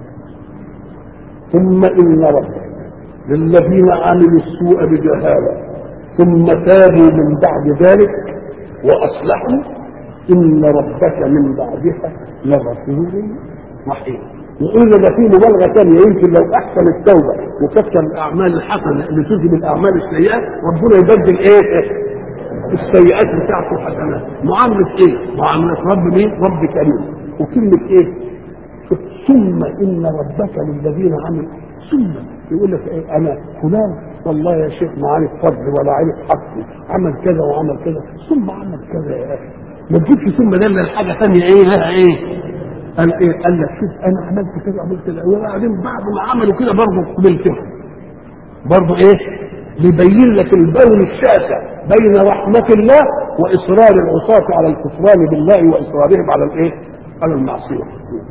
ثم ان ربك للذين عملوا السوء بجهاله ثم تابوا من بعد ذلك واصلحوا ان ربك من بعدها لغفور رحيم وقلنا ده في مبالغه ثانيه يمكن لو احسن التوبه وكثر الاعمال الحسنه اللي تذهب الاعمال السيئه ربنا يبدل ايه؟ السيئات بتاعته حسنات معامله ايه؟ معامله رب مين؟ رب كريم وكلمه ايه؟ ثم ان ربك للذين عملوا ثم يقول لك ايه انا فلان والله يا شيخ ما عارف فضل ولا عارف حقي عمل كذا وعمل كذا ثم عمل كذا يا اخي ما تجيبش ثم ده الا الحاجه ثانيه ايه لها ايه؟ قال ايه؟ قال لك شوف انا عملت كذا وعملت كذا وبعدين بعد ما عملوا كده برضه قبلتهم برضه ايه؟ يبين لك البون الشاسع بين رحمة الله وإصرار العصاة على الكفران بالله وإصرارهم على الإيه؟ على المعصية.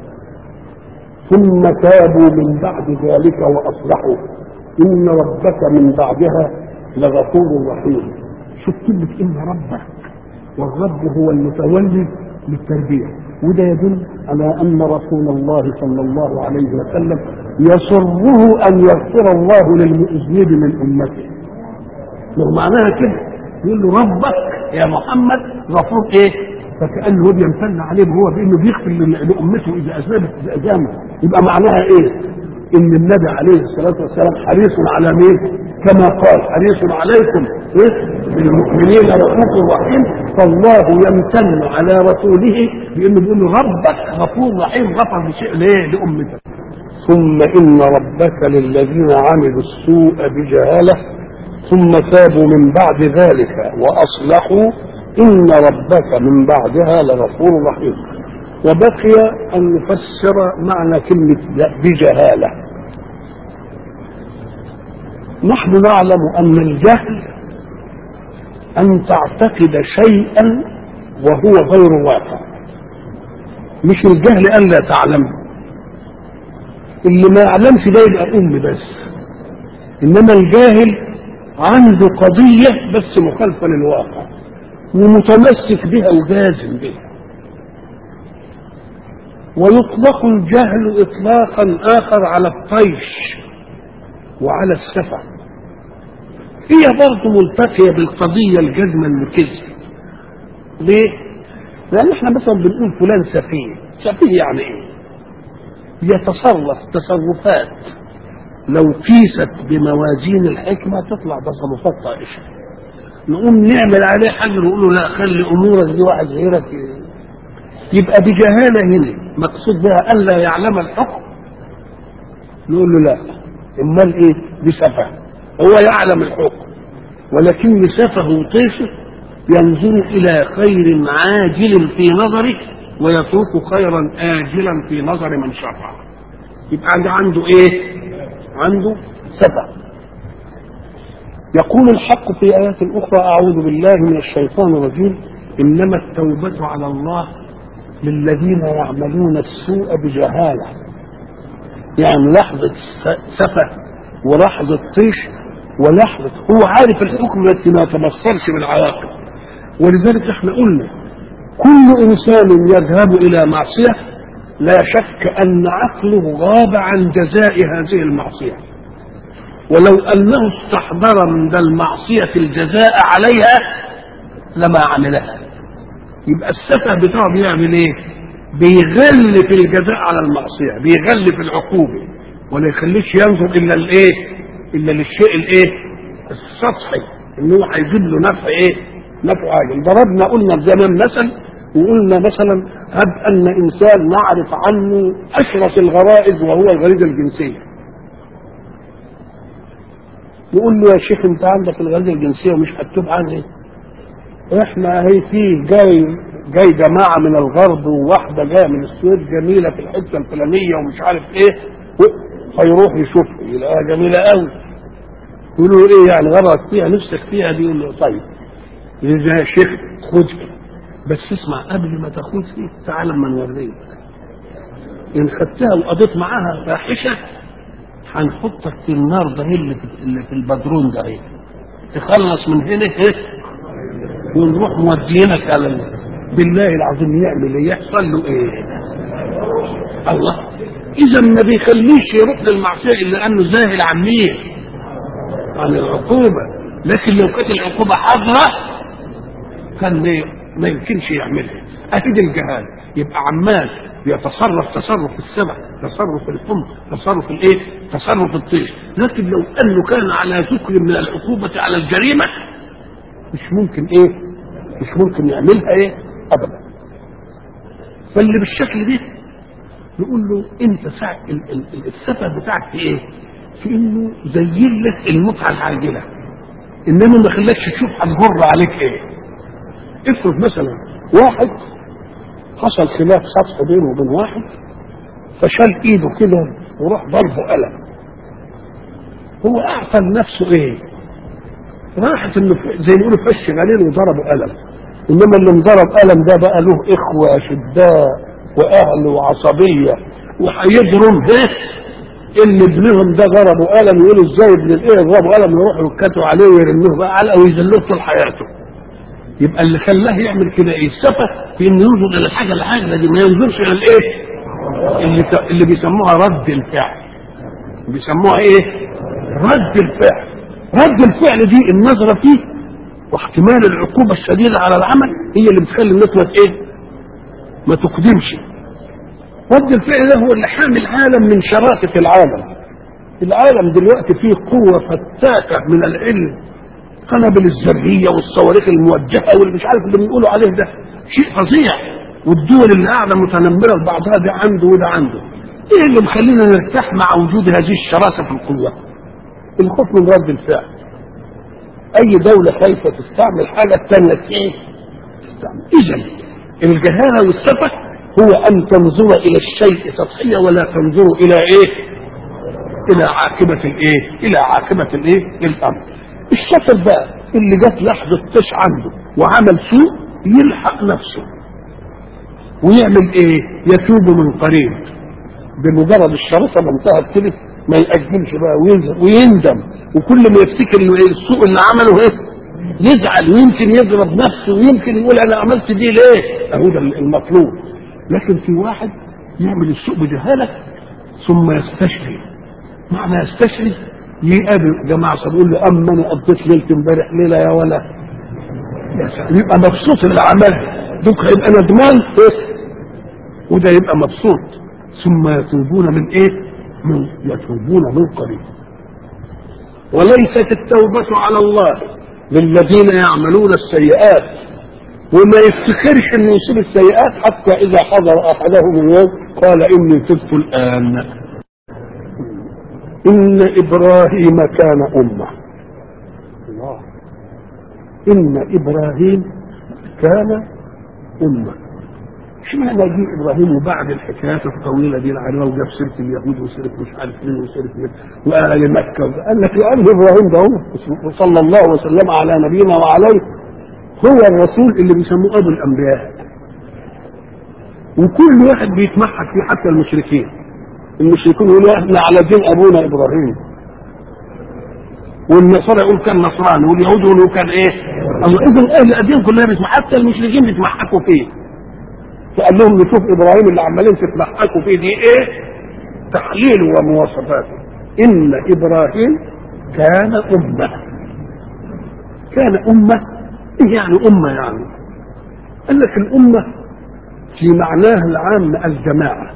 ثم تابوا من بعد ذلك وأصلحوا إن ربك من بعدها لغفور رحيم. شوف كلمة إن ربك والرب هو المتولي للتربية وده يدل على أن رسول الله صلى الله عليه وسلم يسره أن يغفر الله للمذنب من أمته لو معناها كده يقول له ربك يا محمد غفور ايه فكأنه هو بيمتن عليه هو بانه بيغفر لامته اذا اذنبت اذا اذنبت يبقى معناها ايه؟ ان النبي عليه الصلاه والسلام حريص على مين؟ كما قال حريص عليكم إيه؟ بالمؤمنين رؤوف رحيم فالله يمتن على رسوله بانه بيقول له ربك غفور رحيم غفر بشيء ليه؟ لامتك ثم ان ربك للذين عملوا السوء بجهاله ثم تابوا من بعد ذلك واصلحوا ان ربك من بعدها لغفور رحيم وبقي ان نفسر معنى كلمه بجهاله نحن نعلم ان الجهل ان تعتقد شيئا وهو غير واقع مش الجهل ان لا تعلم اللي ما يعلمش ده يبقى ام بس انما الجاهل عنده قضية بس مخالفة للواقع ومتمسك بها وجازم بها ويطلق الجهل إطلاقا آخر على الطيش وعلى السفة هي برضه ملتقية بالقضية الجزمة الكذب ليه؟ لأن احنا مثلا بنقول فلان سفيه سفيه يعني ايه؟ يتصرف تصرفات لو قيست بموازين الحكمة تطلع تصرفات طائشة نقوم نعمل عليه حجر ونقول له لا خلي أمورك دي واحد غيرك يبقى بجهالة هنا مقصود بها ألا يعلم الحكم نقول له لا امال ايه دي سفه هو يعلم الحكم ولكن سفه وطيشه ينظر الى خير عاجل في نظره ويترك خيرا آجلا في نظر من شرع يبقى عنده عنده ايه عنده سفه يقول الحق في آيات أخرى أعوذ بالله من الشيطان الرجيم إنما التوبة على الله للذين يعملون السوء بجهالة يعني لحظة سفة ولحظة طيش ولحظة هو عارف الحكم التي ما تبصرش بالعواقب ولذلك احنا قلنا كل انسان يذهب الى معصية لا شك ان عقله غاب عن جزاء هذه المعصية ولو انه استحضر من ذا المعصية الجزاء عليها لما عملها يبقى السفه بتاعه بيعمل ايه بيغلي في الجزاء على المعصيه بيغلي في العقوبه ولا يخليش ينظر الا الايه الا للشيء الايه السطحي ان هو هيجيب له نفع ايه نفع عاجل ضربنا قلنا زمان مثل وقلنا مثلا هب ان انسان نعرف عنه اشرس الغرائز وهو الغريزه الجنسيه نقول له يا شيخ انت عندك الغريزه الجنسيه ومش هتتوب عنها احنا هي فيه جاي جاي جماعه من الغرب وواحده جايه من السويد جميله في الحته الفلانيه ومش عارف ايه فيروح يشوفها يلاقيها جميله قوي يقول له ايه يعني غرض فيها نفسك فيها دي يقول له طيب يا شيخ خد بس اسمع قبل ما تاخد فيه تعال اما نوريك ان خدتها وقضيت معاها فاحشه هنحطك في النار ده اللي في, اللي في البدرون ده ايه تخلص من هنا ايه ونروح مودينك على ال... بالله العظيم يعمل ايه يحصل له ايه الله اذا ما بيخليش يروح للمعصيه الا انه زاهل عن مين عن العقوبه لكن لو كانت العقوبه حاضره كان ما يمكنش يعملها اكيد الجهال يبقى عمال يتصرف تصرف السبع تصرف الحمق تصرف الايه تصرف الطيش لكن لو انه كان على ذكر من العقوبه على الجريمه مش ممكن ايه مش ممكن يعملها ايه ابدا فاللي بالشكل ده نقول له انت ساعة السفه بتاعك في ايه في انه زين لك المتعه العاجله انما ما خلاكش تشوف هتجر عليك ايه افرض مثلا واحد حصل خلاف سطح بينه وبين واحد فشال ايده كده وراح ضربه قلم هو اعطى لنفسه ايه راحت انه زي ما يقولوا فش غليل وضربه قلم انما اللي انضرب قلم ده بقى له اخوه شداء واهل وعصبيه وهيضرب ده اللي ابنهم ده ضربوا قلم يقولوا ازاي ابن الايه ضربوا قلم يروحوا يتكتوا عليه ويرموه بقى علقه ويذلوه طول حياته يبقى اللي خلاه يعمل كده ايه السفه في انه ينظر الى الحاجه العاجله دي ما ينظرش الى الايه اللي ت... اللي بيسموها رد الفعل بيسموها ايه رد الفعل رد الفعل دي النظره فيه واحتمال العقوبه الشديده على العمل هي اللي بتخلي الناس ما ايه ما تقدمش رد الفعل ده هو اللي حامل العالم من شراسه العالم العالم دلوقتي فيه قوه فتاكه من العلم القنابل الذريه والصواريخ الموجهه واللي مش عارف اللي بنقولوا عليه ده شيء فظيع والدول اللي قاعده متنمره لبعضها ده عنده وده عنده ايه اللي مخلينا نرتاح مع وجود هذه الشراسه في القوه الخوف من رد الفعل اي دوله خايفه تستعمل حاجه الثانيه ايه تستعمل اذا الجهاله والسفه هو ان تنظر الى الشيء سطحيا ولا تنظر الى ايه الى عاقبه الايه الى عاقبه الايه الامر الشاطر بقى اللي جت لحظة طش عنده وعمل سوء يلحق نفسه ويعمل ايه يتوب من قريب بمجرد الشراسة ما انتهت كده ما يأجلش بقى ويندم وكل ما يفتكر انه ايه السوء اللي عمله ايه يزعل ويمكن يضرب نفسه ويمكن يقول انا عملت دي ليه اهو ده المطلوب لكن في واحد يعمل السوء بجهاله ثم يستشري معنى يستشري يقابل جماعه صار يقول له اما انا قضيت ليله امبارح ليله يا ولا يا سلام يبقى مبسوط اللي عملها دوك هيبقى ندمان إيه؟ وده يبقى مبسوط ثم يتوبون من ايه؟ من يتوبون من قريب وليست التوبة على الله للذين يعملون السيئات وما يفتكرش انه يصيب السيئات حتى اذا حضر احدهم اليوم قال اني تبت الان إن إبراهيم كان أمة الله إن إبراهيم كان أمة اشمعنى جه إبراهيم وبعد الحكايات الطويلة دي العريضة وجاب سيرة اليهود وسيرة مش عارف مين وسيرة مين وأهل مكة قال لك لأن إبراهيم ده هو صلى الله وسلم على نبينا وعليه هو الرسول اللي بيسموه أبو الأنبياء وكل واحد بيتمحك فيه حتى المشركين المشركون يقولوا احنا على دين ابونا ابراهيم والنصارى يقول كان نصراني واليهود يقولوا كان ايه الله اذا اهل الاديان كلها بيسمع حتى المشركين بيتمحكوا فيه فقال لهم نشوف ابراهيم اللي عمالين تتمحكوا فيه دي ايه تحليله ومواصفاته ان ابراهيم كان امه كان امه ايه يعني امه يعني قال لك الامه في معناه العام الجماعة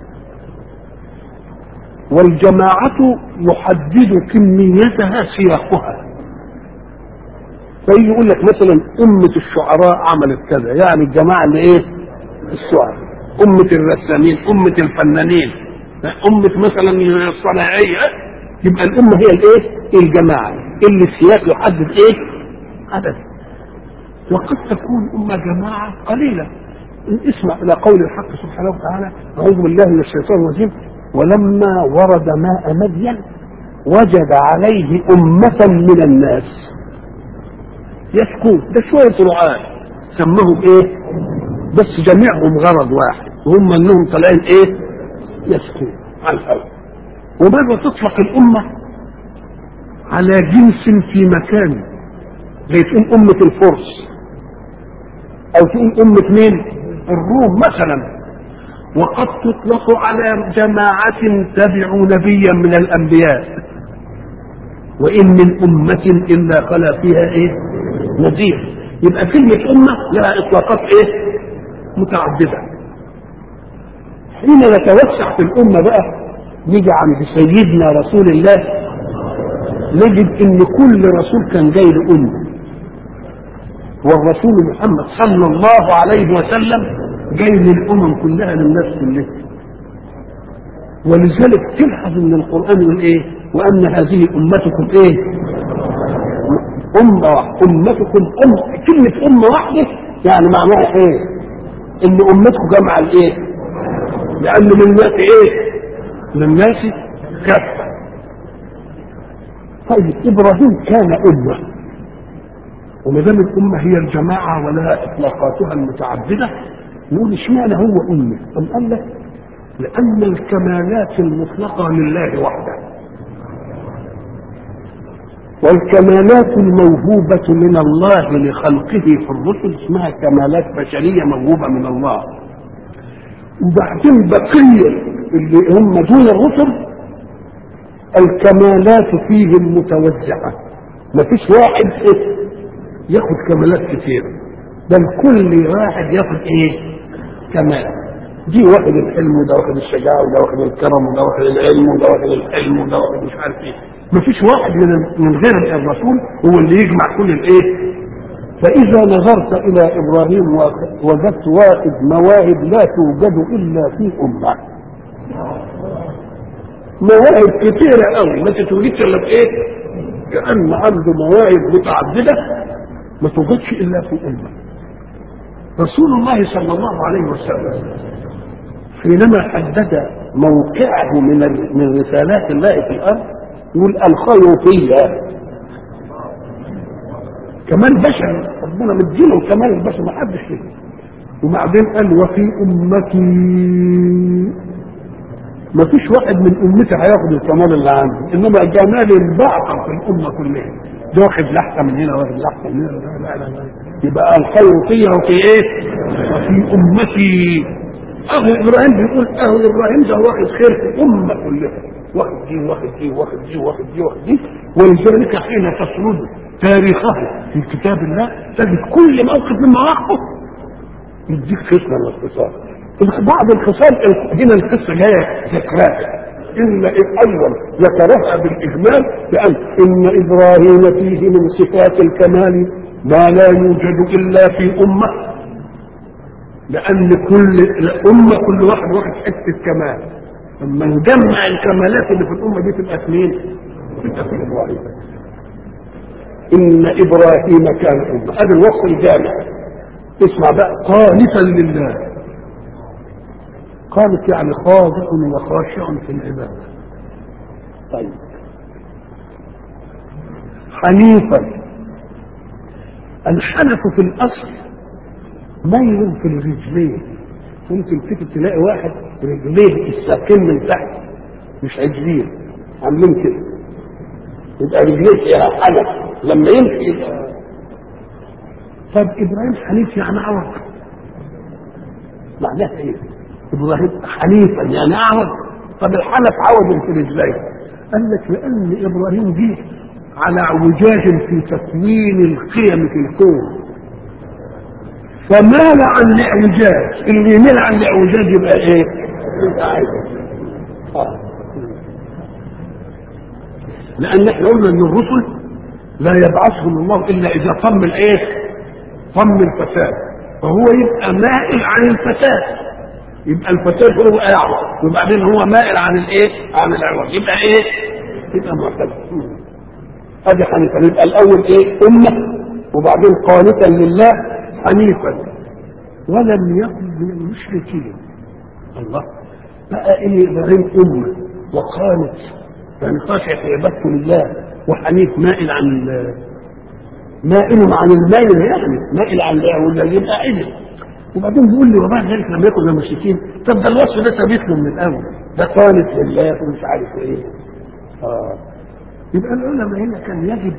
والجماعة يحدد كميتها سياقها فيجي يقول لك مثلا أمة الشعراء عملت كذا يعني الجماعة اللي إيه؟ الشعراء أمة الرسامين أمة الفنانين أمة مثلا الصناعية يبقى الأمة هي الإيه؟ الجماعة اللي السياق يحدد إيه؟ عدد وقد تكون أمة جماعة قليلة اسمع إلى قول الحق سبحانه وتعالى أعوذ بالله من الشيطان الرجيم ولما ورد ماء مدين وجد عليه أمة من الناس يسكون ده شوية رعاة سموهم إيه؟ بس جميعهم غرض واحد وهم انهم طالعين ايه يسكون على الهواء ومرة تطلق الأمة على جنس في مكان زي تقول أمة الفرس أو تقول أمة مين؟ الروم مثلا وقد تطلق على جماعة تبعوا نبيا من الأنبياء وإن من أمة إلا خلا فيها إيه؟ نذير يبقى كلمة أمة لها إطلاقات إيه؟ متعددة حين نتوسع في الأمة بقى نيجي عند سيدنا رسول الله نجد ان كل رسول كان جاي لأمة والرسول محمد صلى الله عليه وسلم جاي للأمم كلها للناس كلها ولذلك تلحظ ان القرآن يقول ايه وأن هذه أمتكم ايه أمة أمتكم أم كلمة أمة واحدة يعني معناها ايه ان أمتكم جمع الايه لأن للناس ايه للناس كافة طيب إبراهيم كان أمة وما دام الأمة هي الجماعة ولها إطلاقاتها المتعددة نقول اشمعنى هو أمة؟ أم قال لك لأن الكمالات المطلقة لله وحده والكمالات الموهوبة من الله لخلقه في الرسل اسمها كمالات بشرية موهوبة من الله وبعدين بقية اللي هم دون الرسل الكمالات فيهم متوزعة ما فيش واحد إيه ياخد كمالات كتير بل كل واحد ياخد ايه كمال دي واخد الحلم وده واخد الشجاعة وده واخد الكرم وده واخد العلم وده واخد الحلم وده واخد مش عارف ايه ما فيش واحد من من غير الرسول هو اللي يجمع كل الايه فإذا نظرت إلى إبراهيم وجدت واحد مواهب لا توجد إلا في أمة مواهب كثيرة قوي ما تتوجدش إلا في إيه؟ كأن عنده مواهب متعددة ما توجدش إلا في أمة رسول الله صلى الله عليه وسلم حينما حدد موقعه من من رسالات الله في الأرض يقول الخير فيها كمال بشري ربنا مديله كمال البشر ما حدش فيه وبعدين قال وفي امتي ما فيش واحد من امتي هياخد الكمال اللي عندي انما جمال البعث في الامه كلها ده واخد لحظه من هنا واخد لحظه من هنا لا لا لا يبقى الخير فيها وفي ايه؟ وفي امتي اهو ابراهيم بيقول اهو ابراهيم ده واخد خير في الامه كلها واخد دي واخد دي واخد دي واخد دي واخد دي ولذلك حين تسرد تاريخه في كتاب الله تجد كل موقف من مواقفه يديك خصلة من الخصال بعض الخصال هنا القصة جاية ذكرها إلا الأول ذكرها بالإجمال لأن إن إبراهيم فيه من صفات الكمال ما لا يوجد إلا في أمة لأن كل الأمة كل واحد واخد حتة كمال لما نجمع الكمالات اللي في الأمة دي تبقى في مين؟ تبقى في إبراهيم إن إبراهيم كان أمة هذا الوصف الجامع اسمع بقى قانتا لله قانت يعني خاضع وخاشع في العبادة طيب حنيفا الحنف في الأصل ميل في الرجلين ممكن تيجي تلاقي واحد رجليه الساقين من تحت مش عجلين عاملين كده يبقى رجليه فيها حنف لما يمشي يبقى طب ابراهيم حنيف يعني اعرض معناها ايه؟ ابراهيم حنيفا يعني اعرض طب الحنف عوض في رجليه قال لك لان ابراهيم جه على اعوجاج في تكوين القيم في الكون فمال عن الاعوجاج اللي يميل عن الاعوجاج يبقى ايه؟ يبقى عايز آه. لان احنا قلنا ان الرسل لا يبعثهم الله الا اذا طم الايه؟ طم الفساد فهو يبقى مائل عن الفساد يبقى الفساد هو اعوج وبعدين هو مائل عن الايه؟ عن العوج يبقى ايه؟ يبقى معتدل ادي حنيفا يبقى الاول ايه؟ امه وبعدين قانتا لله حنيفا ولم يكن من المشركين الله بقى ايه ابراهيم امه وقانت يعني خاشع في عبادته لله وحنيف مائل عن مائل عن المائل يعني مائل عن ولا يبقى عدل وبعدين بيقول لي وبعد ذلك لم يكن من المشركين طب ده الوصف ده ثابت له من الاول ده قانت لله ومش عارف ايه اه يبقى العلماء هنا كان يجب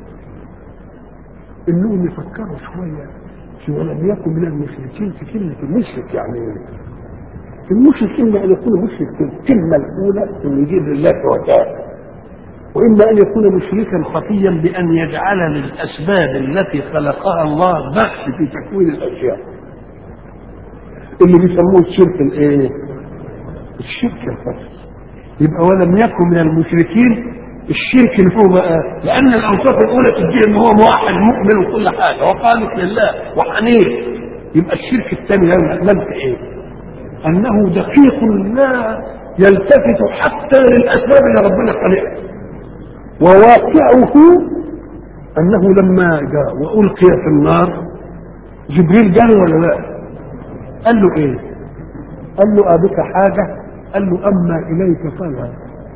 انهم يفكروا شويه في ولم يكن من المشركين في كلمه المشرك يعني ايه؟ المشرك اما ان يكون مشرك في الكلمه الاولى ان يجيب لله شركاء واما ان يكون مشركا خفيا بان يجعل للاسباب التي خلقها الله بحث في تكوين الاشياء اللي بيسموه الشرك الايه؟ الشرك الخفي يبقى ولم يكن من المشركين الشرك اللي هو بقى لان الاوصاف الاولى تدعي ان هو موحد مؤمن وكل حاجه وقالت لله وحنيف يبقى الشرك الثاني لم ايه؟ انه دقيق لا يلتفت حتى للاسباب اللي ربنا خلقها وواقعه انه لما جاء والقي في النار جبريل جاء ولا لا؟ قال له ايه؟ قال له ابك حاجه؟ قال له اما اليك فلا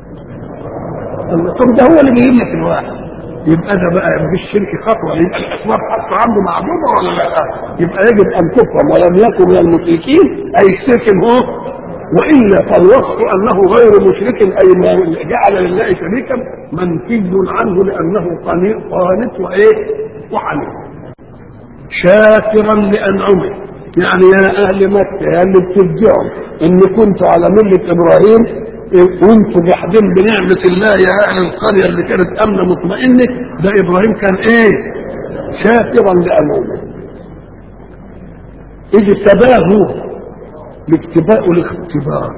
طب ده هو اللي بيجيب لك الواحد يبقى ده بقى مفيش شرك خطوه يبقى الاسباب حتى عنده معلومه ولا لا؟ يبقى يجب ان تفهم ولم يكن من المشركين اي الشرك هو والا فالوصف انه غير مشرك اي ما جعل لله شريكا منفي عنه لانه قانت وايه؟ وحنيف شاكرا لانعمه يعني يا اهل مكه يا اللي بترجعوا ان كنتوا على مله ابراهيم وانتوا جاحدين بنعمه الله يا اهل القريه اللي كانت امنه مطمئنه ده ابراهيم كان ايه؟ شاكرا لانعمه اجتباه الاجتباء الاختبار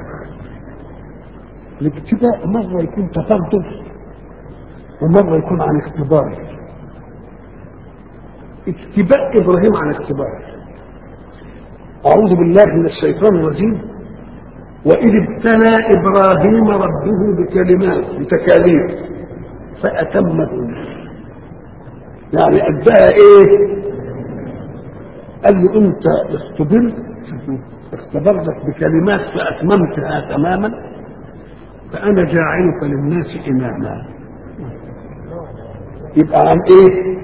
الاجتباء مرة يكون تفضل ومرة يكون عن اختبار اجتباء إبراهيم عن اختبار أعوذ بالله من الشيطان الرجيم وإذ ابتلى إبراهيم ربه بكلمات بتكاليف فأتمهن يعني أداها إيه؟ قال له أنت اختبرت اختبرتك بكلمات فأتممتها تماما فأنا جاعلك للناس إماما يبقى عن إيه؟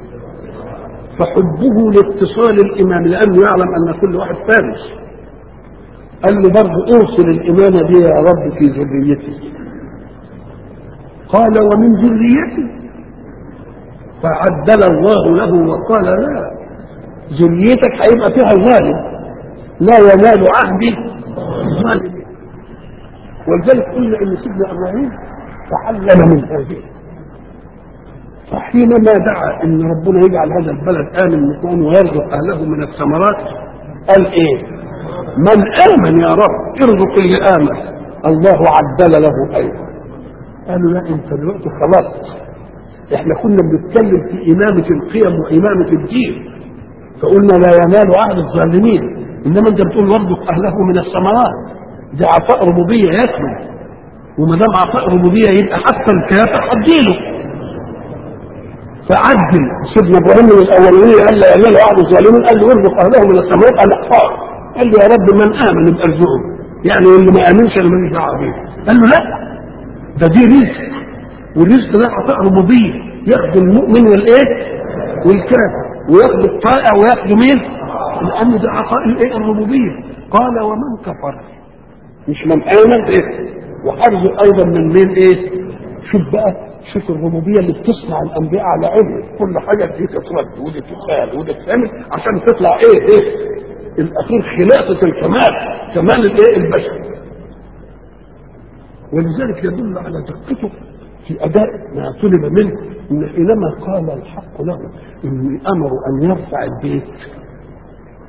فحبه لاتصال الإمام لأنه يعلم أن كل واحد فارس قال له برضه ارسل الإمامة دي يا رب في ذريتي قال ومن ذريتي فعدل الله له وقال لا ذريتك هيبقى فيها ظالم لا ينال عهدي الظالمين ولذلك قلنا ان سيدنا ابراهيم تعلم من هذه فحينما دعا ان ربنا يجعل هذا البلد امن مكون ويرزق اهله من الثمرات قال ايه؟ من امن يا رب ارزق اللي امن الله عدل له ايضا قالوا لا انت دلوقتي خلاص احنا كنا بنتكلم في امامه القيم وامامه الدين فقلنا لا ينال عهد الظالمين انما انت بتقول وارزق اهله من الثمرات دي عطاء ربوبيه يكمل وما دام عطاء ربوبيه يبقى حتى الكافر هتجيله فعدل سيدنا ابراهيم من الاولانيه قال لا ينال عهد الظالمين قال له ارزق اهله من الثمرات قال احفار قال له يا رب من امن يبقى ارزقه يعني اللي ما امنش انا ماليش دعوه بيه قال له لا ده دي رزق والرزق ده عطاء ربوبيه ياخد المؤمن والايه والكافر وياخد الطائع وياخد مين لان ده عطاء الايه الربوبيه قال ومن كفر مش من امن ايه وحرزه ايضا من مين ايه شوف بقى شوف الربوبيه اللي بتصنع الانبياء على علم كل حاجه دي تترد ودي تتقال ودي تتعمل عشان تطلع ايه ايه الاخير خلاصه الكمال كمال الايه البشر ولذلك يدل على دقته في اداء ما طلب منه ان حينما قال الحق له اني امر ان يرفع البيت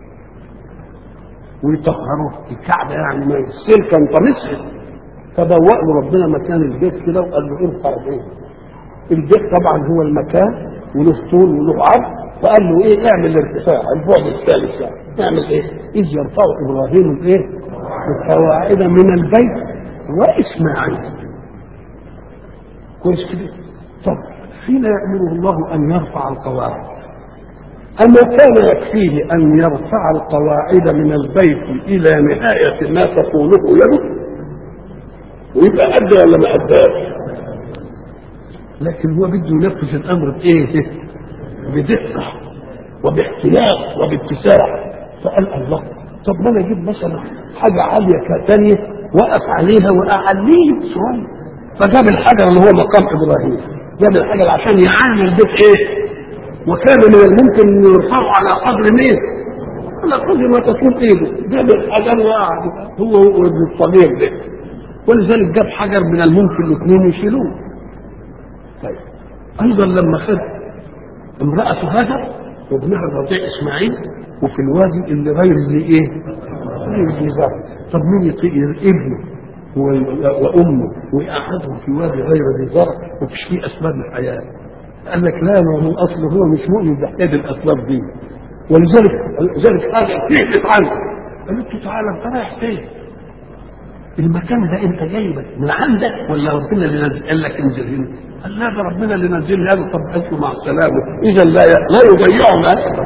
ويطهروه الكعبه يعني ما السيل كان طمسها فبوأ له ربنا مكان البيت كده وقال له ارفع ايه البيت طبعا هو المكان وله طول وله عرض فقال له ايه اعمل الارتفاع البعد الثالث يعني اعمل ايه اذ يرفع ابراهيم الايه القواعد من البيت واسماعيل كويس كده طب حين يأمره الله أن يرفع القواعد أما كان يكفيه أن يرفع القواعد من البيت إلى نهاية ما تقوله يده ويبقى أدى ولا ما أداش لكن هو بده ينفذ الأمر بإيه؟ بدقة وباحتياط وباتساع فقال الله طب ما أنا أجيب مثلا حاجة عالية ثانية وقف عليها وأعليه شوية فجاب الحجر اللي هو مقام إبراهيم جاب الحجر عشان يعامل البيت إيه؟ وكان من الممكن ان يرفعه على قدر مين؟ على قدر ما تكون ايده جاب الحجر وقعد هو وابن الصغير ده ولذلك جاب حجر من الممكن الاثنين يشيلوه طيب ايضا لما خد امرأة هاجر وابنها الرضيع اسماعيل وفي الوادي اللي غير ذي ايه؟ غير ذي زرع طب مين يطيق ابنه وامه ويقعدهم في وادي غير ذي زرع ومفيش فيه اسباب الحياه قال لك لا ما هو اصله هو مش مؤمن بحكايه الاسباب دي ولذلك ذلك حاجه تهدف عنه قال له تعالى انت رايح فين؟ المكان ده انت جايبك من عندك ولا ربنا اللي نزل قال لك انزل هنا؟ قال لا ده ربنا اللي نزل لي قال طب انتوا مع السلامه اذا لا لا يضيعنا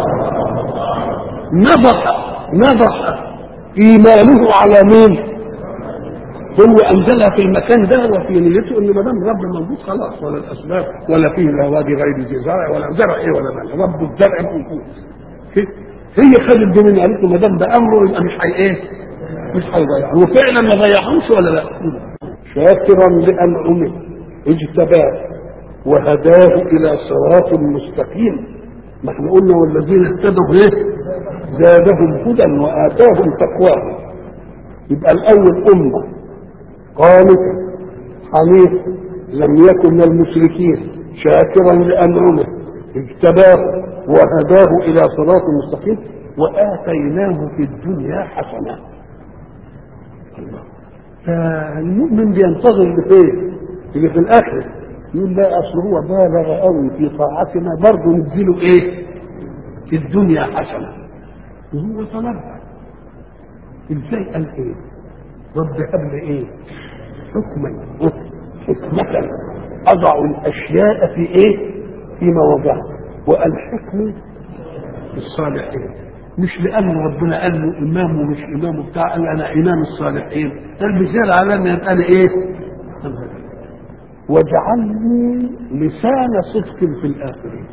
نضح نضح ايمانه على مين؟ هو انزلها في المكان ده وفي نيته ان ما دام رب موجود خلاص ولا الاسباب ولا فيه لا وادي غير ذي زرع ولا زرع ايه ولا مال رب الزرع موجود هي خدت دي من قالت له ما دام ده امره يبقى مش هي ايه؟ مش هيضيع وفعلا ما ضيعهمش ولا لا؟ شاكرا لانعمه اجتباه وهداه الى صراط مستقيم ما احنا قلنا والذين اهتدوا ايه؟ زادهم هدى واتاهم تقواهم يبقى الاول امه قالت حنيف لم يكن من المشركين شاكرا لانعمه اجتباه وهداه الى صراط مستقيم واتيناه في الدنيا حسنه الله فالمؤمن بينتظر لفين؟ اللي في الاخره يقول لا اصل هو بالغ قوي في طاعتنا برضه نديله ايه؟ في الدنيا حسنه وهو طلبها ازاي قال ايه؟ رب هب لي ايه؟ حكما حكمة أضع الأشياء في إيه؟ في مواضعها والحكم الصالحين مش لأن ربنا قال له إمام ومش إمام وبتاع قال أنا إمام الصالحين قال مثال على أن يبقى أنا إيه؟ واجعلني لسان صدق في الآخرين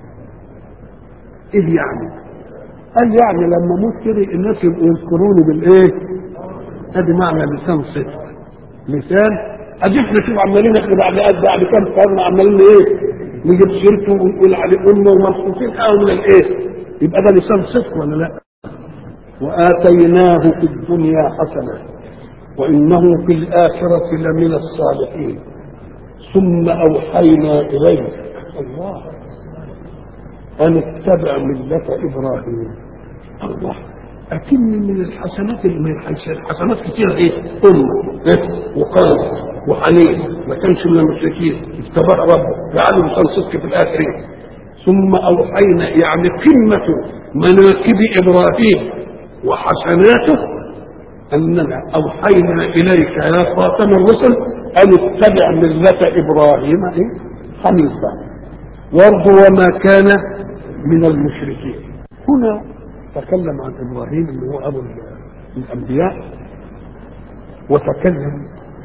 إيه يعني؟ قال يعني لما اموت كده الناس يبقوا يذكروني بالايه؟ ادي معنى لسان صدق لسان ادي احنا شوف عمالين احنا بعد قد بعد كام قرن عمالين ايه؟ نجيب سيرته ونقول عليه امه ومبسوطين قوي من الايه؟ يبقى ده لسان صدق ولا لا؟ واتيناه في الدنيا حسنه وانه في الاخره لمن الصالحين ثم اوحينا اليه الله ان اتبع مله ابراهيم الله أكن من الحسنات من الحسنات كتير إيه؟ أمة إيه؟ وقال وحنين ما كانش من المشركين اجتباه ربه جعله لسان صدق في الآخرين ثم أوحينا يعني قمة مناكب إبراهيم وحسناته أننا أوحينا إليك يا خاتم الرسل أن اتبع ملة إبراهيم إيه؟ حنيفا وارض وما كان من المشركين هنا تكلم عن ابراهيم اللي هو ابو الانبياء وتكلم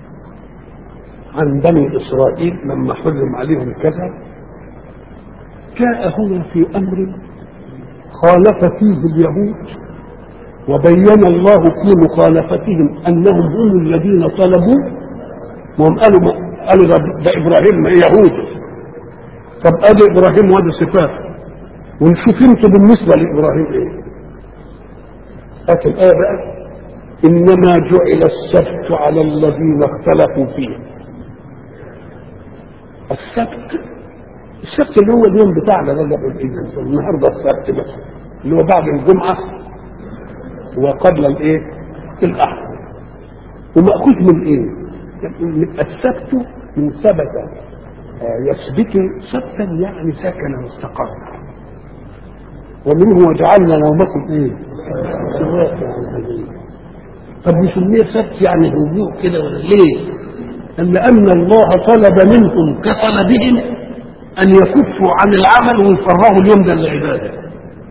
عن بني اسرائيل لما حرم عليهم كذا جاء هنا في امر خالف فيه اليهود وبين الله في مخالفتهم انهم هم الذين طلبوا وهم قالوا ما قالوا ده, ده ابراهيم يهود طب ادي ابراهيم وادي صفات ونشوف انتوا بالنسبه لابراهيم ايه هات الآية بقى إنما جعل السبت على الذين اختلفوا فيه السبت السبت اللي هو اليوم بتاعنا ده اللي النهارده السبت بس اللي هو بعد الجمعة وقبل الايه الاحد ومأخوذ من ايه السبت من ثبت يثبت سبتا يعني سكن واستقر ومنه وجعلنا نومكم ايه طب نسميه سبت يعني هدوء كده ولا ليه قال لان الله طلب منهم كطلبهم ان يكفوا عن العمل ويفرغوا اليوم ده للعباده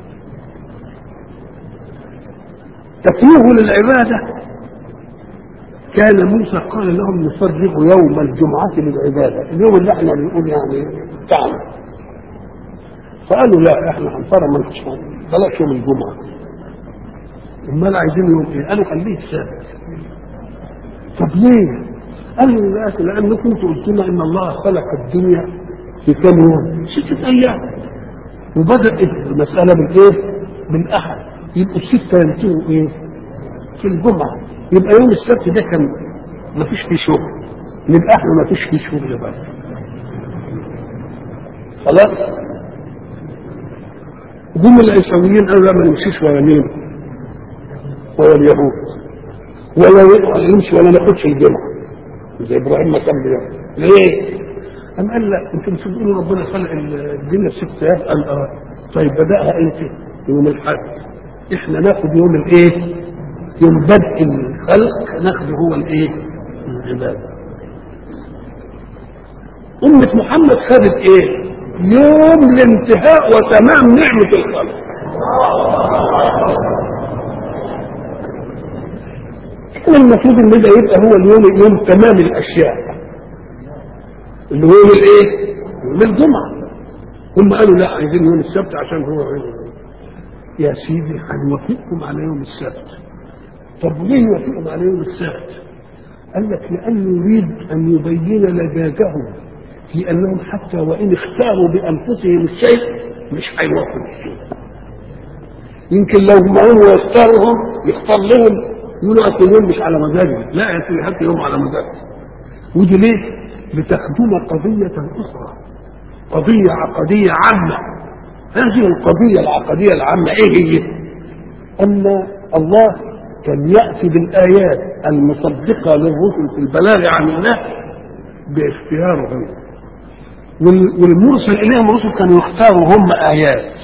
تفريغ للعباده كان موسى قال لهم نفرغ يوم الجمعة للعبادة اليوم اللي احنا بنقول يعني بتاعنا فقالوا لا احنا هنفرغ ما بلاش يوم الجمعة امال عايزين يوم ايه؟ قالوا خليه السبت طب ليه؟ قالوا لا لانكم انتوا قلت لنا ان الله خلق الدنيا في كم يوم؟ ستة ايام وبدأت المسألة بالايه؟ بالاحد يبقوا الستة ينتهوا ايه؟ في الجمعة يبقى يوم السبت ده كان ما فيش فيه شغل نبقى احنا ما فيش فيه شغل بقى خلاص جم العيسويين قالوا لا ما نمشيش ولا مين ولا اليهود ولا نمشي ولا ناخدش الجمعة زي ابراهيم ما كان بيعمل ليه؟ قام قال لا انتوا مش بتقولوا ربنا خلق الدنيا ست ايام قال اه طيب بدأها انت يوم الاحد احنا ناخد يوم الايه؟ يوم بدء الخلق ناخده هو الايه؟ العباده. أمة محمد خدت ايه؟ يوم الانتهاء وتمام نعمة الخلق. كان المفروض ان ده يبقى هو اليوم يوم تمام الاشياء. اللي هو يوم الايه؟ يوم الجمعة. هم قالوا لا عايزين يوم السبت عشان هو يا سيدي هنوافقكم على يوم السبت. طب ليه يوافقهم على يوم السبت؟ قال لك لأنه يريد أن يبين لجاجهم في أنهم حتى وإن اختاروا بأنفسهم الشيء مش هيوافقوا الشيء. يمكن لو هم يختارهم يختار لهم يقولوا أصل اليوم مش على مزاجي، لا يا سيدي حتى يوم على مزاجي. ودي ليه؟ لتخدم قضية أخرى قضية عقدية عامة هذه القضية العقدية العامة إيه هي؟ أن الله كان يأتي بالآيات المصدقة للرسل في البلاغ عن الله باختيارهم والمرسل إليهم الرسل كانوا يختاروا هم آيات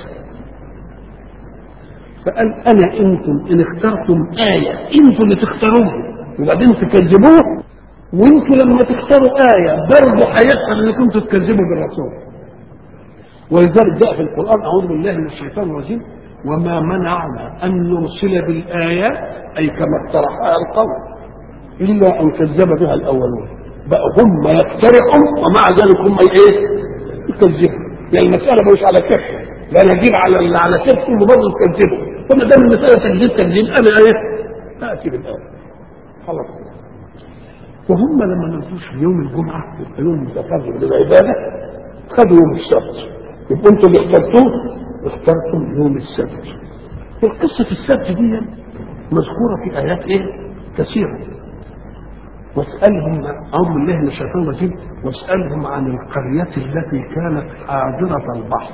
فقال أنا أنتم إن اخترتم آية أنتم اللي تختاروها وبعدين تكذبوه وأنتم لما تختاروا آية برضه هيحصل إنكم كنتوا تكذبوا بالرسول ولذلك جاء في القرآن أعوذ بالله من الشيطان الرجيم وما منعنا أن نرسل بالآيات أي كما اقترحها القوم إلا أن كذب بها الأولون بقى هم يقترحوا ومع ذلك هم إيه؟ يكذبوا يعني المسألة مش على كيف لا نجيب على على كيفهم وبرضه تكذبوا فما دام المسألة تكذيب تكذيب أنا إيه؟ أتي بالآية خلاص وهم لما نزلوش في يوم الجمعة يبقى يوم متفرغ للعبادة خدوا يوم السبت يبقى أنتم اللي اخترتوه اخترتم يوم السبت القصة السبت دي مذكورة في آيات إيه؟ كثيرة واسألهم أعوذ بالله من الشيطان الرجيم واسألهم عن القرية التي كانت حاضرة البحر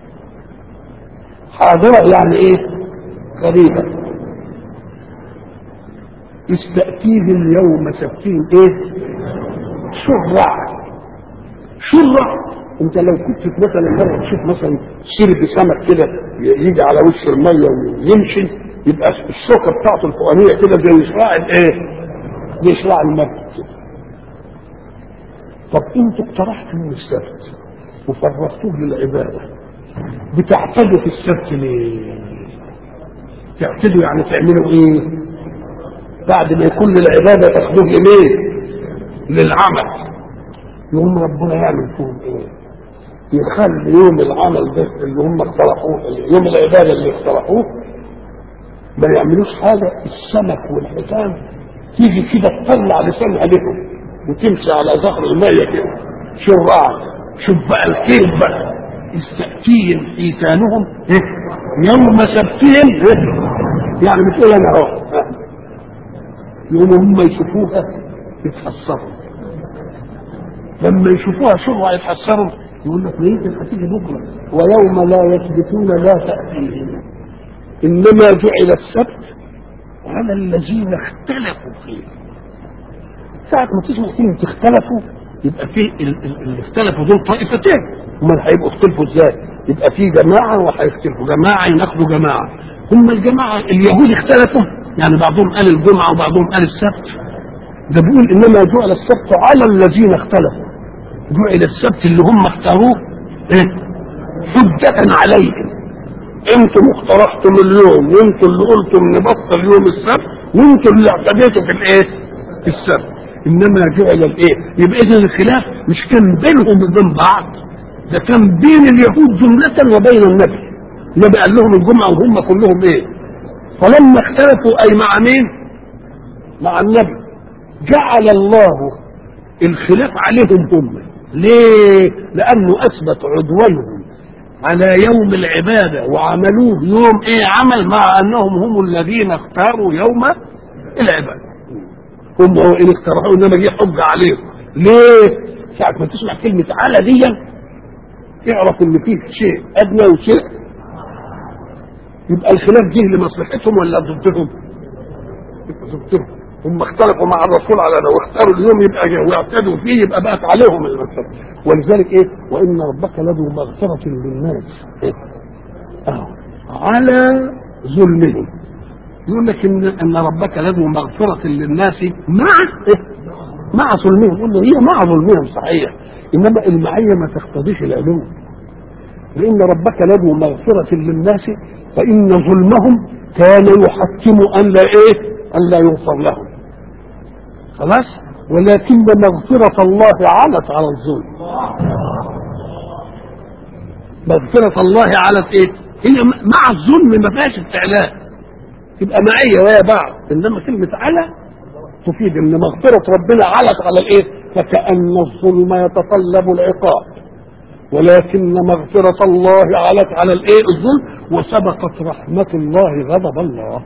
حاضرة يعني إيه؟ قريبة استأتيهم يوم سبتهم إيه؟ شرع شرع انت لو كنت مثلا مره تشوف مثلا سرب سمك كده يجي على وش الميه ويمشي يبقى الشوكه بتاعته الفوقانيه كده زي شراع الايه؟ زي شراع المركب كده. طب انتوا اقترحتوا يوم السبت وفرغتوه للعباده بتعتدوا في السبت ليه؟ تعتدوا يعني تعملوا ايه؟ بعد ما يكون للعباده تاخدوه لمين؟ للعمل يوم ربنا يعمل فيهم ايه؟ يخلي يوم العمل ده اللي هم اقترحوه يوم العباده اللي اقترحوه ما يعملوش حاجه السمك والحيتان تيجي كده تطلع لسانها لهم وتمشي على ظهر الميه كده شرع شوف بقى الكيف بقى استأتيهم حيتانهم يوم سبتهم يعني بتقول انا اهو يوم هم يشوفوها يتحسروا لما يشوفوها شرع يتحسروا يقول لك ما يمكن هتيجي بكره ويوم لا يثبتون لا تأتيهم إنما جعل السبت على الذين اختلفوا فيه ساعة ما تسمع كلمة اختلفوا يبقى في ال- ال- اللي اختلفوا دول طائفتين امال هيبقوا اختلفوا ازاي؟ يبقى في جماعة وهيختلفوا جماعة يناقضوا جماعة هم الجماعة اليهود اختلفوا يعني بعضهم قال الجمعة وبعضهم قال السبت ده بيقول انما جعل السبت على الذين اختلفوا جعل السبت اللي هم اختاروه ايه؟ حجة عليهم انتم اقترحتم اليوم وانتم اللي قلتم نبطل يوم السبت وانتم اللي اعتديتوا في الايه؟ في السبت انما جعل الايه؟ يبقى اذا الخلاف مش كان بينهم وبين بعض ده كان بين اليهود جملة وبين النبي النبي قال لهم الجمعة وهم كلهم ايه؟ فلما اختلفوا اي مع مين؟ مع النبي جعل الله الخلاف عليهم هم ليه؟ لأنه أثبت عدوانهم على يوم العبادة وعملوه يوم ايه عمل مع انهم هم الذين اختاروا يوم العبادة هم هو ان اخترعوا انما جه حجة عليهم ليه ساعة ما تسمع كلمة على دي اعرف ان فيه شيء ادنى وشيء يبقى الخلاف جه لمصلحتهم ولا ضدهم يبقى ضدهم هم اختلفوا مع الرسول على لو اختاروا اليوم يبقى واعتدوا فيه يبقى بقت عليهم المسألة ولذلك ايه وان ربك لذو مغفرة للناس إيه؟ أهو. على ظلمهم يقول لك ان ان ربك لذو مغفرة للناس مع إيه؟ مع ظلمهم يقول له هي مع ظلمهم صحيح انما المعية ما تقتضيش العلو لان ربك لذو مغفرة للناس فان ظلمهم كان يحكم ان لا ايه ان لا يغفر لهم خلاص ولكن مغفرة الله علت على الظلم مغفرة الله علت ايه هي مع الظلم ما فيهاش استعلاء تبقى معية ويا بعض انما كلمة على تفيد ان مغفرة ربنا علت على الايه فكأن الظلم يتطلب العقاب ولكن مغفرة الله علت على الايه الظلم وسبقت رحمة الله غضب الله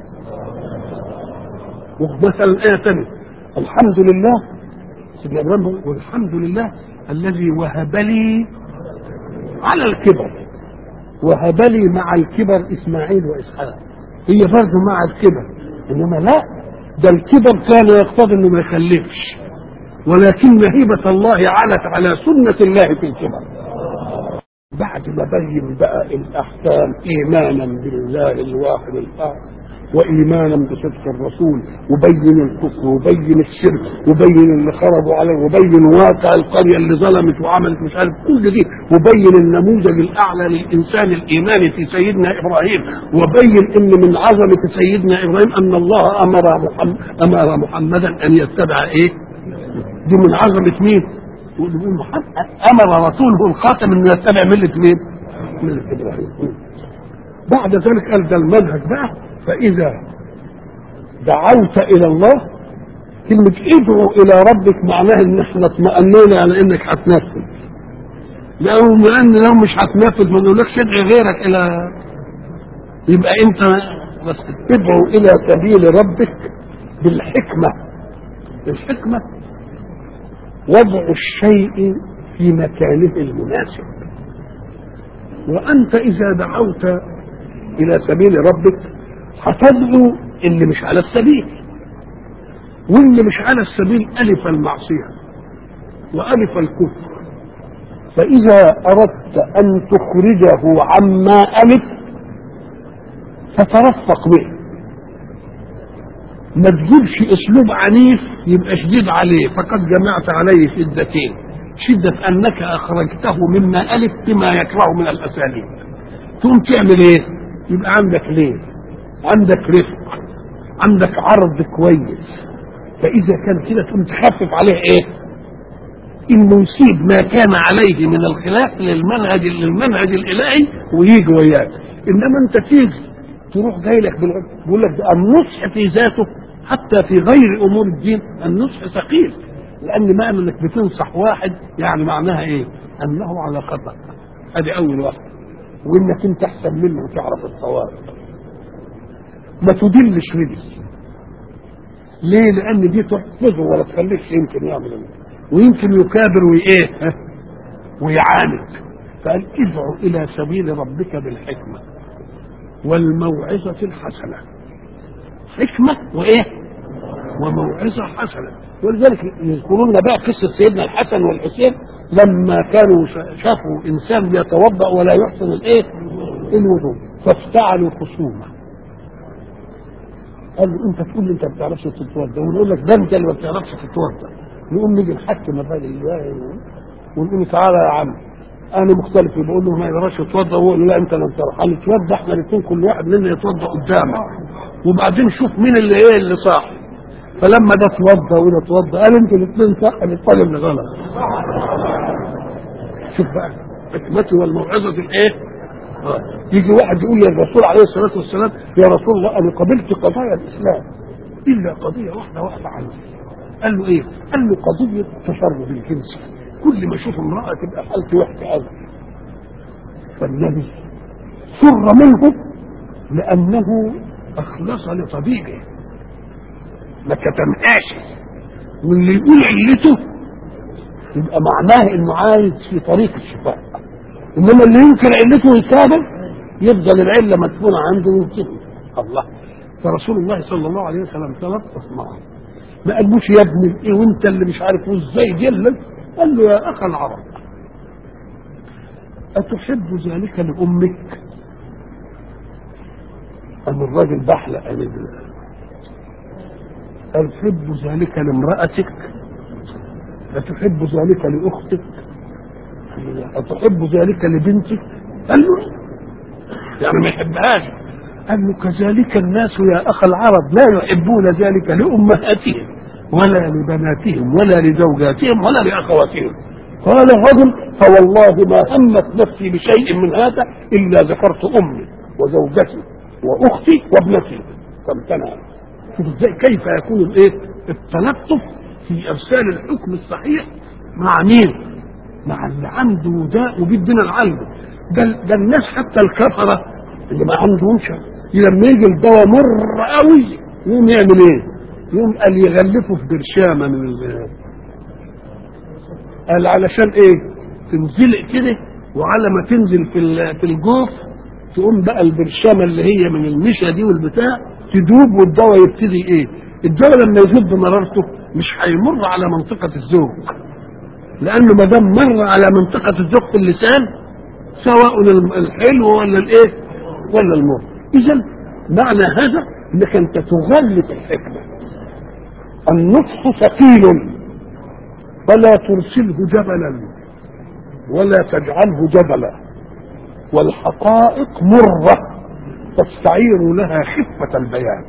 ومثلا آية ثانية الحمد لله سيدنا ابراهيم بيقول والحمد لله الذي وهب لي على الكبر وهب لي مع الكبر اسماعيل واسحاق هي برضه مع الكبر انما لا ده الكبر كان يقتضي انه ما يخلفش ولكن هيبة الله علت على سنة الله في الكبر بعد ما بين بقى الاحكام ايمانا بالله الواحد الاحد وايمانا بصدق الرسول وبين الكفر وبين الشرك وبين اللي خرجوا عليه وبين واقع القريه اللي ظلمت وعملت مش عارف كل دي وبين النموذج الاعلى للانسان الايماني في سيدنا ابراهيم وبين ان من عظمه سيدنا ابراهيم ان الله امر محمد امر محمدا ان يتبع ايه؟ دي من عظمه مين؟ يقول محمد امر رسوله الخاتم انه يتبع مله مين؟ مله ابراهيم بعد ذلك قال ده المنهج بقى فإذا دعوت إلى الله كلمة ادعو إلى ربك معناها إن احنا اطمأنينا على إنك هتنفذ. لو لأن لو مش هتنفذ ما نقولكش ادعي غيرك إلى يبقى أنت بس ادعو إلى سبيل ربك بالحكمة. الحكمة وضع الشيء في مكانه المناسب. وأنت إذا دعوت إلى سبيل ربك هتدعو اللي مش على السبيل واللي مش على السبيل ألف المعصية وألف الكفر فإذا أردت أن تخرجه عما ألف فترفق به ما تجيبش أسلوب عنيف يبقى شديد عليه فقد جمعت عليه شدتين شدة أنك أخرجته مما ألف بما يكره من الأساليب تقوم تعمل إيه؟ يبقى عندك ليه؟ عندك رفق عندك عرض كويس فاذا كان كده تقوم تخفف عليه ايه انه يسيب ما كان عليه من الخلاف للمنهج للمنهج الالهي ويجي وياك انما انت تيجي تروح جاي لك بيقول لك النصح في ذاته حتى في غير امور الدين النصح ثقيل لان معنى انك بتنصح واحد يعني معناها ايه؟ انه على خطا ادي اول واحده وانك انت احسن منه وتعرف الصواب ما تدلش ردي ليه لان دي تحفظه ولا تخليش يمكن يعمل ايه ويمكن يكابر وايه ويعاند فقال ادعو الى سبيل ربك بالحكمه والموعظه الحسنه حكمة وإيه وموعظة حسنة ولذلك يذكرون لنا بقى قصة سيدنا الحسن والحسين لما كانوا شافوا إنسان بيتوضأ ولا يحسن الإيه الوضوء فافتعلوا خصومة قال له انت تقول لي انت ما بتعرفش تتوضا ونقول لك ده انت اللي ما بتعرفش تتوضا نقوم نيجي نحكم مبادئ الله ونقول له تعالى يا عم انا مختلف بقول له ما يقدرش يتوضا وهو يقول لا انت لم تروح هنتوضا احنا الاثنين كل واحد منا يتوضا قدامك وبعدين شوف مين اللي ايه اللي صح فلما ده اتوضا وده اتوضا قال انتوا الاثنين صح انا الطالب اللي غلط شوف بقى حكمته والموعظه الايه آه. يجي واحد يقول للرسول عليه الصلاه والسلام يا رسول الله انا قبلت قضايا الاسلام الا قضيه واحده واحده عندي قال له ايه؟ قال له قضيه التشرف الجنسي كل ما اشوف امراه تبقى حالتي وحشه قوي فالنبي سر منه لانه اخلص لطبيبه ما كتمهاش واللي يقول علته يبقى معناه انه عايز في طريق الشفاء انما اللي ينكر علته ويكابر يفضل العله مدفونه عنده وينتهي الله فرسول الله صلى الله عليه وسلم تلطف معه ما قالوش يا ابني ايه وانت اللي مش عارف وازاي جلد قال له يا اخ العرب اتحب ذلك لامك قام الراجل بحلق قال قال تحب ذلك لامرأتك أتحب ذلك لأختك أتحب ذلك لبنتك قال له يعني ما يحبهاش قال له كذلك الناس يا أخ العرب لا يحبون ذلك لأمهاتهم ولا لبناتهم ولا لزوجاتهم ولا لأخواتهم قال الرجل فوالله ما همت نفسي بشيء من هذا إلا ذكرت أمي وزوجتي وأختي وابنتي فامتنع شوف ازاي كيف يكون الايه التلطف في ارسال الحكم الصحيح مع مين مع اللي عنده داء وبيدنا العلم ده, ده الناس حتى الكفره اللي ما عندهمش لما يجي الدواء مر قوي يقوم يعمل ايه يقوم قال يغلفه في برشامه من ال قال علشان ايه تنزلق كده وعلى ما تنزل في في الجوف تقوم بقى البرشامه اللي هي من المشا دي والبتاع تدوب والدواء يبتدي ايه الدواء لما يزيد بمرارته مش هيمر على منطقة الذوق لأنه ما دام مر على منطقة الذوق في اللسان سواء الحلو ولا الايه ولا المر إذا معنى هذا انك انت تغلط الحكمة النطق ثقيل فلا ترسله جبلا ولا تجعله جبلا والحقائق مره تستعير لها خفة البيان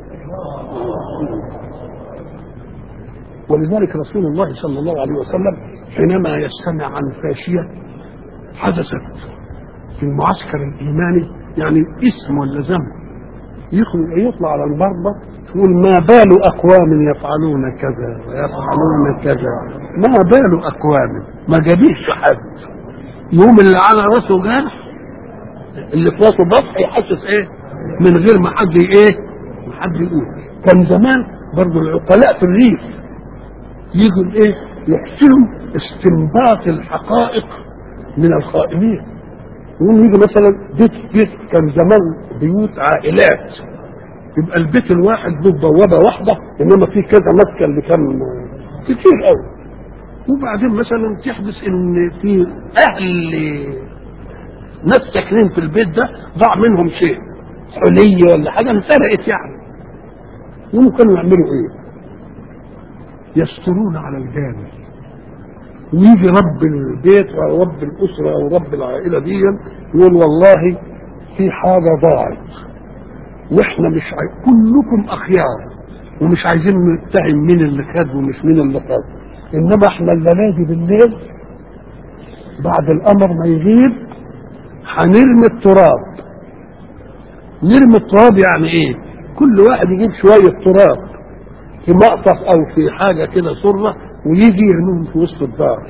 ولذلك رسول الله صلى الله عليه وسلم حينما يستمع عن فاشية حدثت في المعسكر الإيماني يعني اسم ولا ذنب يطلع على المرضى يقول ما بال أقوام يفعلون كذا ويفعلون كذا ما بال أقوام ما جابيش حد يوم اللي على راسه جرح اللي في راسه بطح يحسس ايه من غير ما حد ايه ما حد يقول كان زمان برضو العقلاء في الريف يجوا ايه يحسنوا استنباط الحقائق من الخائنين يقوم يجي مثلا بيت بيت كان زمان بيوت عائلات يبقى البيت الواحد له بوابه واحده انما في كذا مسكن لكم كتير قوي وبعدين مثلا تحدث ان في اهل ناس ساكنين في البيت ده ضاع منهم شيء حلية ولا حاجة انسرقت يعني هم كانوا يعملوا ايه يسترون على الجانب ويجي رب البيت او رب الاسرة او رب العائلة دي يقول والله في حاجة ضاعت واحنا مش عاي... كلكم اخيار ومش عايزين نتهم مين اللي خد ومش مين اللي خد انما احنا الليالي بالليل بعد الامر ما يغيب هنرمي التراب نرمي التراب يعني ايه كل واحد يجيب شوية تراب في مقطف او في حاجة كده سرة ويجي يرميهم في وسط الدار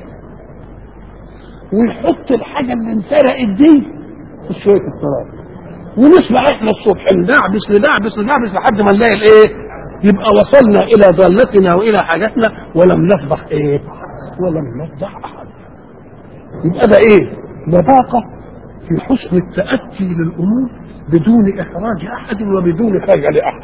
ويحط الحاجة اللي انسرقت دي في شوية التراب ونسمع احنا الصبح ندعبس ندعبس ندعبس لحد ما نلاقي الايه يبقى وصلنا الى ضالتنا والى حاجتنا ولم نفضح ايه ولم نفضح احد يبقى ده ايه لباقة في حسن التأتي للأمور بدون إحراج أحد وبدون خجل أحد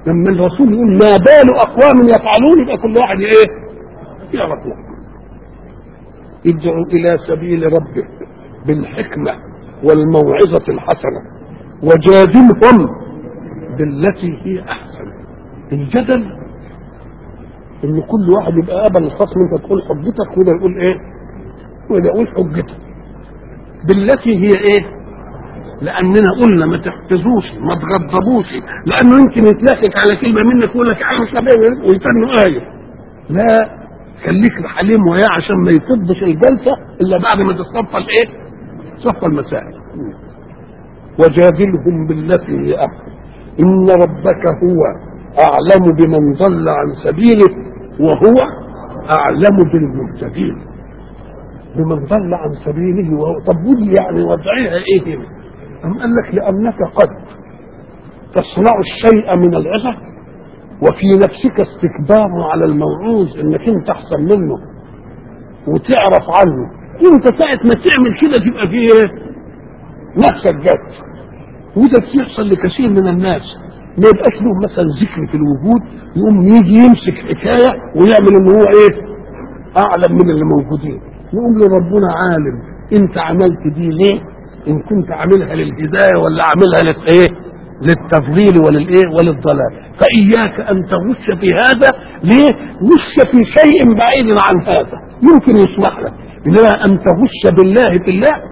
لما الرسول يقول ما بال اقوام يفعلون يبقى كل واحد ايه يعرف له ادعو الى سبيل ربك بالحكمه والموعظه الحسنه وجادلهم بالتي هي احسن الجدل ان كل واحد يبقى قبل الخصم انت تقول حجتك وده يقول ايه وده يقول حجتك بالتي هي ايه لاننا قلنا ما تحتزوش ما تغضبوش لانه يمكن يتلكك على كلمه منك يقول لك عامل شباب ويتنوا ايه لا خليك حليم وياه عشان ما يفضش الجلسه الا بعد ما تصفى الايه؟ صفى المسائل وجادلهم بالتي هي احسن ان ربك هو اعلم بمن ضل عن سبيله وهو اعلم بالمهتدين بمن ضل عن سبيله وهو طب ودي يعني وضعها ايه هنا؟ أم قال لك لأنك قد تصنع الشيء من العظة وفي نفسك استكبار على الموعوظ انك انت احسن منه وتعرف عنه انت ساعة ما تعمل كده تبقى في ايه؟ نفسك جت وده بيحصل لكثير من الناس ما يبقاش له مثلا ذكر في الوجود يقوم يجي يمسك حكايه ويعمل ان هو ايه؟ اعلم من اللي موجودين نقول له ربنا عالم انت عملت دي ليه؟ ان كنت عاملها للهدايه ولا عاملها للايه؟ للتفضيل وللايه؟ وللضلال فاياك ان تغش في هذا ليه؟ غش في شيء بعيد عن هذا يمكن يصلح لك انما ان تغش بالله في الله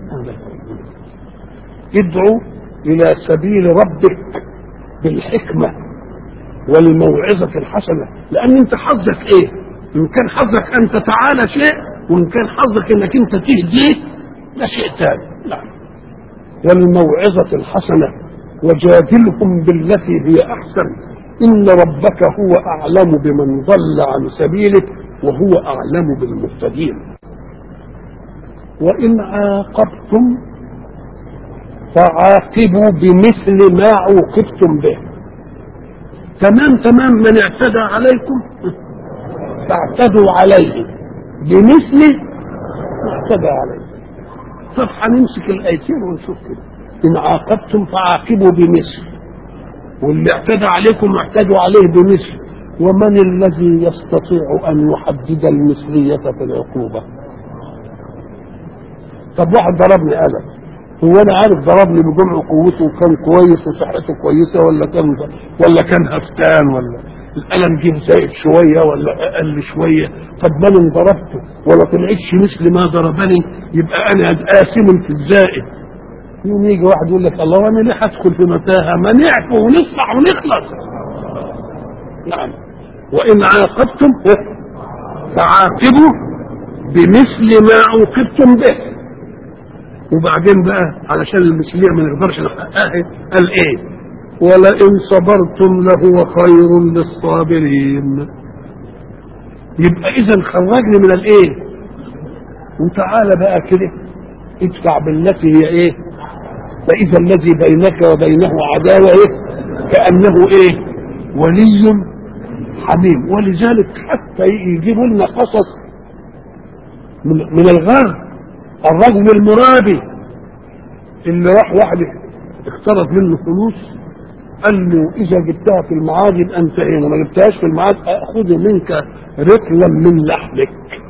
ادعو الى سبيل ربك بالحكمه والموعظه الحسنه لان انت حظك ايه؟ ان كان حظك ان تتعالى شيء وان كان حظك انك انت تهديه ده شيء ثاني نعم والموعظة الحسنة وجادلهم بالتي هي أحسن إن ربك هو أعلم بمن ضل عن سبيله وهو أعلم بالمهتدين وإن عاقبتم فعاقبوا بمثل ما عوقبتم به تمام تمام من اعتدى عليكم فاعتدوا عليه بمثل ما اعتدى عليه طب هنمسك الايتين ونشوف كده ان عاقبتم فعاقبوا بمثل واللي اعتدى عليكم اعتدوا عليه بمثل ومن الذي يستطيع ان يحدد المثليه في العقوبه طب واحد ضربني قلم هو انا عارف ضربني بجمع قوته وكان كويس وصحته كويسه ولا كان ولا كان هفتان ولا القلم جه زائد شويه ولا اقل شويه طب ما انا ضربته ولا طلعتش مثل ما ضربني يبقى انا قاسم في الزائد يوم يجي واحد يقول لك الله وانا ليه هدخل في متاهه ما نعفو ونصلح ونخلص نعم وان عاقبتم فعاقبوا بمثل ما عوقبتم به وبعدين بقى علشان المثليه ما نقدرش نحققها قال ايه ولئن صبرتم لهو خير للصابرين يبقى اذا خرجني من الايه وتعالى بقى كده ادفع بالتي هي ايه فاذا الذي بينك وبينه عداوه ايه كانه ايه ولي حميم ولذلك حتى يجيبوا لنا قصص من, من الغرب الرجل المرابي اللي راح واحد اقترض منه فلوس قال له اذا جبتها في الميعاد يبقى انتهينا ما جبتهاش في الميعاد اخذ منك رطلا من لحمك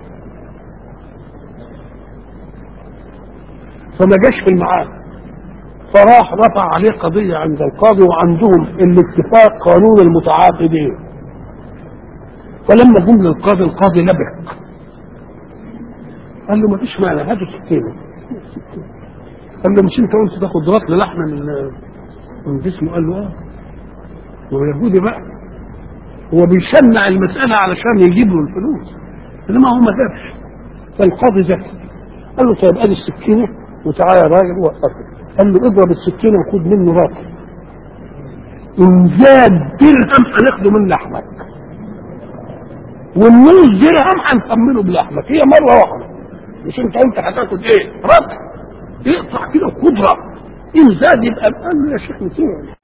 فما جاش في الميعاد فراح رفع عليه قضية عند القاضي وعندهم الاتفاق قانون المتعاقدين فلما جم للقاضي القاضي لبك قال له ما فيش معنى هاتوا سكينة قال له مش انت قلت تاخد رطل لحمة من من جسمه قال له اه هو يهودي بقى هو بيشنع المسألة علشان يجيب له الفلوس انما هو ما جابش فالقاضي ذكي قال له طيب ادي السكينة وتعالى يا راجل وقفه قال له اضرب السكينة وخد منه راجل ان زاد درهم هناخده من لحمك والنص درهم هنكمله بلحمك هي مرة واحدة مش انت قلت هتاخد ايه؟ ربع اقطع كده خد ربع ان زاد يبقى قال له يا شيخ نسيت